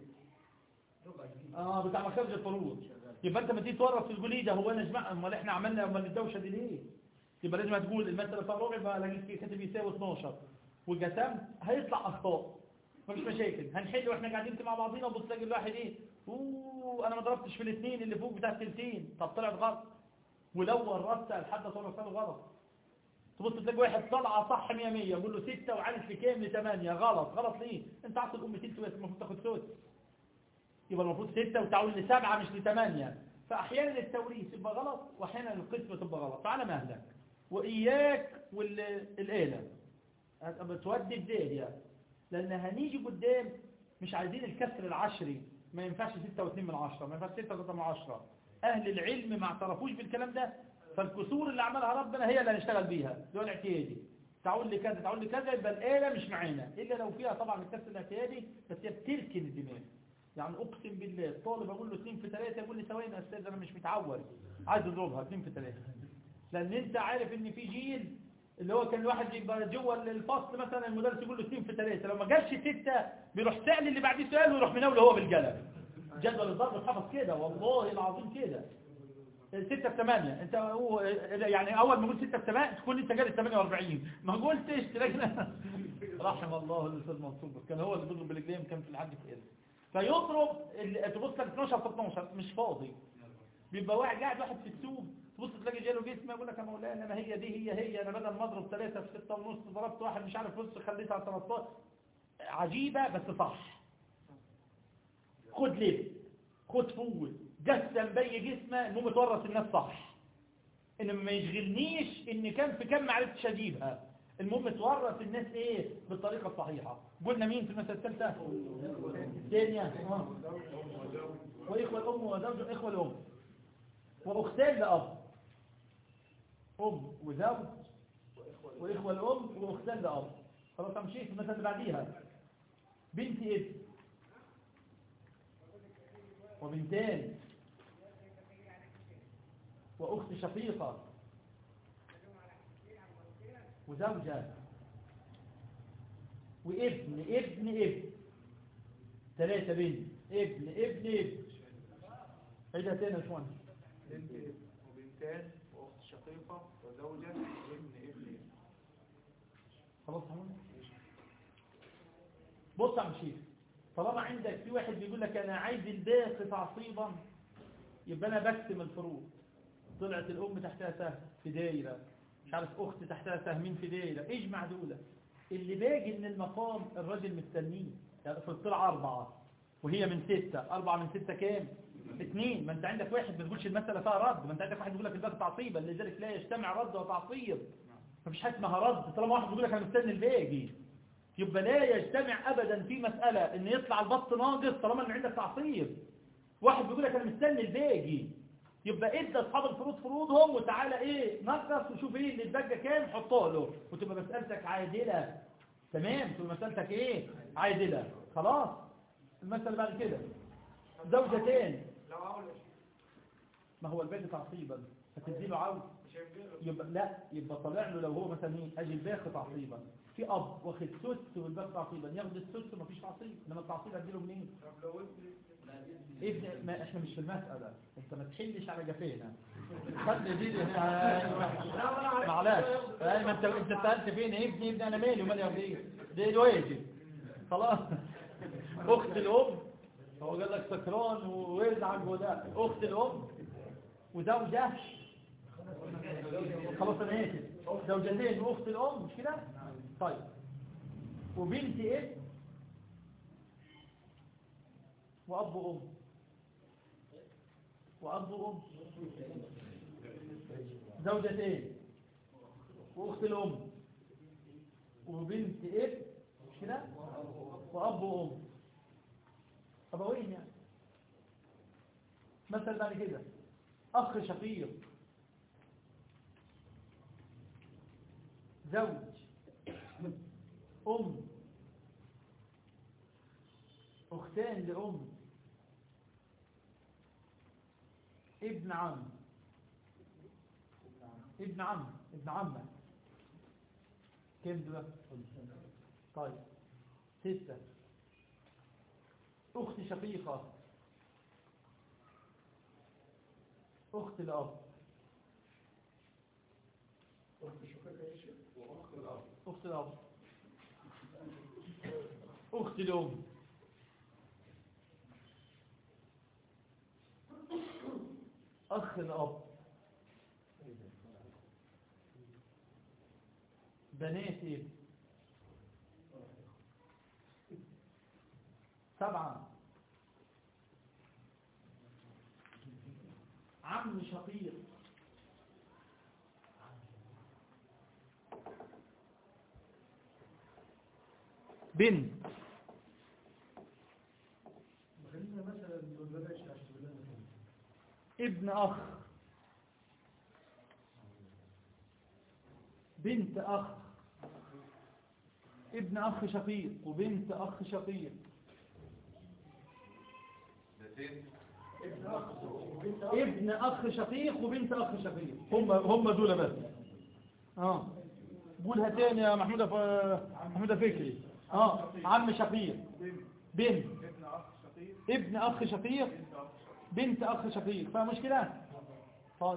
اه بتاع مخارج الفروض يبقى انت ما تيجي تورث تقول ايه ده هو انا اجمع امال احنا عملنا امال الدوشه دي ليه يبقى لازم تقول المساله فيها ربع بقى لقيت فيه كاتب يساوي 12 وجسمت هيطلع اخطاء مفيش مشاكل هنحل واحنا قاعدين مع بعضينا وبص تلاقي الواحد ايه اوه انا ما ضربتش في الاثنين اللي فوق بتاع التلتين طب طلعت غلط ولو ورثت لحد طلع فعل غلط تبص تلاقي واحد طلع صح 100 100 يقول له 6 وعارف في كام ل 8 غلط غلط ليه انت عارف الام تلت بس المفروض تاخد ثلث يبقى المفروض 6 وتعول لسبعة مش لثمانية فاحيانا التوريث يبقى غلط واحيانا القسمه تبقى غلط فعلى مهلك واياك والاله بتودي بدايه لان هنيجي قدام مش عايزين الكسر العشري ما ينفعش 6 و2 من 10 ما ينفعش 6 و3 من 10 اهل العلم ما اعترفوش بالكلام ده فالكسور اللي عملها ربنا هي اللي هنشتغل بيها اللي هو الاعتيادي تعول لي كذا تعول لي كذا يبقى الآلة مش معانا إلا لو فيها طبعا الكسر الاعتيادي بس هي بتركن الدماغ يعني أقسم بالله الطالب أقول له 2 في 3 يقول لي ثواني يا أستاذ أنا مش متعود عايز أضربها 2 في 3 لأن أنت عارف إن في جيل اللي هو كان الواحد يبقى جوه الفصل مثلا المدرس يقول له 2 في 3 لو ما جابش 6 بيروح سأل اللي بعديه سؤال ويروح مناوله هو بالقلم جدول الضرب اتحفظ كده والله العظيم كده 6 في 8 انت هو يعني اول ما قلت 6 في 8 تكون انت جاي 48 ما قلتش تلاقي رحم الله الاستاذ منصور كان هو اللي بيضرب بالرجلين كان في الحد في ايده فيضرب ال- تبص لك 12 في 12 مش فاضي بيبقى واحد قاعد واحد في السوق تبص تلاقي جاله جسم يقول لك يا مولانا ما هي دي هي هي انا بدل ما اضرب 3 في 6 ونص ضربت واحد مش عارف نص خليتها على 13 عجيبه بس صح خد لب خد فول جسم بي جسمه انه متورط الناس صح ان ما يشغلنيش ان كان في كم معرفتش اجيبها المهم تورط الناس ايه بالطريقه الصحيحه قلنا مين في المساله الثالثه الثانيه آه. واخوه الام وزوج اخوه الام واختان لاب ام وزوج واخوه الام واختان لاب خلاص امشي في المساله اللي بعديها بنت ابن وبنتان وأخت شقيقة وزوجة وابن ابن ابن ثلاثة بنت ابن ابن ابن عيدها تاني يا شوان بنت وبنتان واخت شقيقه وزوجه وابن ابن خلاص همون بص يا عم شيخ طالما عندك في واحد بيقول لك انا عايز الباقي تعصيبا يبقى انا بقسم الفروض طلعت الام تحتها سهم في دايره مش عارف اخت تحتها سهمين في دايره اجمع دول اللي باقي من المقام الراجل مستنيه يعني في الطلعه اربعه وهي من ستة أربعة من ستة كام؟ اثنين ما انت عندك واحد ما تقولش المسألة فيها رد ما انت عندك واحد بيقول لك الباقي تعصيبا لذلك لا يجتمع رد وتعصيب مفيش حاجة اسمها رد طالما واحد بيقول لك انا مستني الباقي يبقى لا يجتمع ابدا في مسألة ان يطلع البط ناقص طالما ان عندك تعصيب واحد بيقول لك انا مستني الباقي يبقى ادى اصحاب الفروض فروضهم وتعالى ايه نقص وشوف ايه اللي اتبقى كام حطه له وتبقى مسألتك عادلة تمام تبقى مسألتك ايه عادلة خلاص المسألة بعد كده زوجتين لو عاول ما هو الباقي تعصيبا فتديله عاوز مش هيبقى يبقى لا يبقى طالع له لو هو مثلا ايه اجي الباقي تعصيبا في اب واخد سدس والباقي تعصيبا ياخد السدس ومفيش تعصيب انما التعصيب اديله منين طب لو ابن ابن ما احنا مش في المسألة انت ما تحلش على جفينا خلي دي ايوه معلش ايوه ما انت انت سألت فين ابني ابني انا مالي ومالي يا ابني ده الواجب خلاص اخت الام هو قال لك سكران ويزعج وده اخت الام وزوجة خلاص انا اسف زوجتين واخت الام مش كده طيب وبنت ابن وأب وأم وأب وأم زوجتين وأخت الأم وبنت ابن مش كده وأب وأم أبوين يعني مثل بعد كده أخ شقيق زوج أم أختان لأم ابن عم ابن عم ابن عمة كم دول طيب ستة أخت شقيقة أخت الأب أخت شقيقة يا شيخ أخت الأب أخت الأم أخ الأب بنات ابن سبعة عم شقيق بنت خلينا مثلا بلاش نحسب لنا ابن أخ بنت أخ ابن أخ شقيق وبنت أخ شقيق ده فين؟ ابن أخ شقيق وبنت أخ شقيق هم هم دول بس اه قولها تاني يا محمود ف- محمود فكري اه عم شقيق بنت ابن اخ شقيق ابن أخ شقيق بنت اخ شقيق بنت أخ شقيق فمشكلة طيب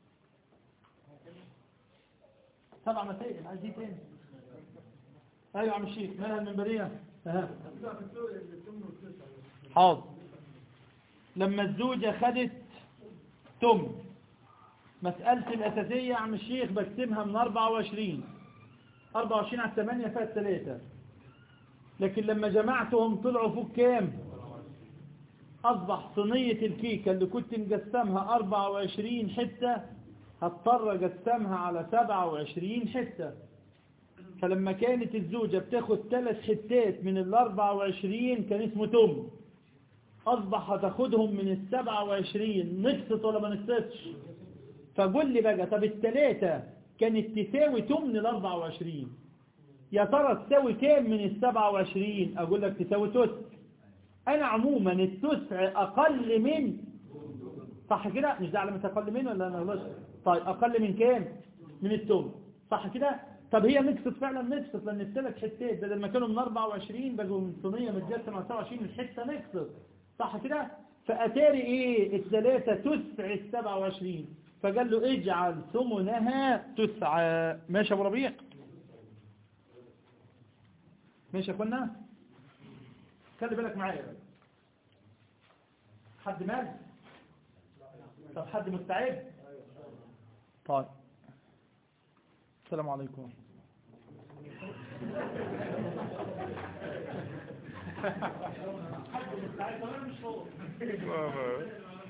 سبع مسائل عايز ايه تاني ايوه يا عم الشيخ مالها المنبرية اها لا في الثلث الثمن والتسعة حاضر لما الزوجة خدت تم مسألة الأساسية يا عم الشيخ بقسمها من 24 24 على 8 فات 3 لكن لما جمعتهم طلعوا فوق كام أصبح صينية الكيكة اللي كنت مقسمها 24 حتة هضطر أقسمها على 27 حتة فلما كانت الزوجة بتاخد ثلاث حتات من ال 24 كان اسمه تم أصبح هتاخدهم من السبعة وعشرين نقصت ولا ما نقصتش فقول لي بقى طب التلاتة كانت تساوي تمن الأربعة وعشرين يا ترى تساوي كام من السبعة وعشرين أقول لك تساوي تسع أنا عموما التسع أقل من صح كده مش ده علامة أقل من ولا أنا غلط طيب أقل من كام من التمن صح كده طب هي نقصت فعلا نقصت لأن الثلاث حتات بدل ما كانوا من 24 بقوا من صينية متجسمة على 27 الحتة نقصت صح كده فأتاري ايه الثلاثة تسع السبعة وعشرين فقال له اجعل ثمنها تسعة ماشي يا ابو ربيع ماشي يا اخوانا خلي بالك معايا بقى. حد مال طب حد مستعد طيب السلام عليكم حد مستعد ولا مش هو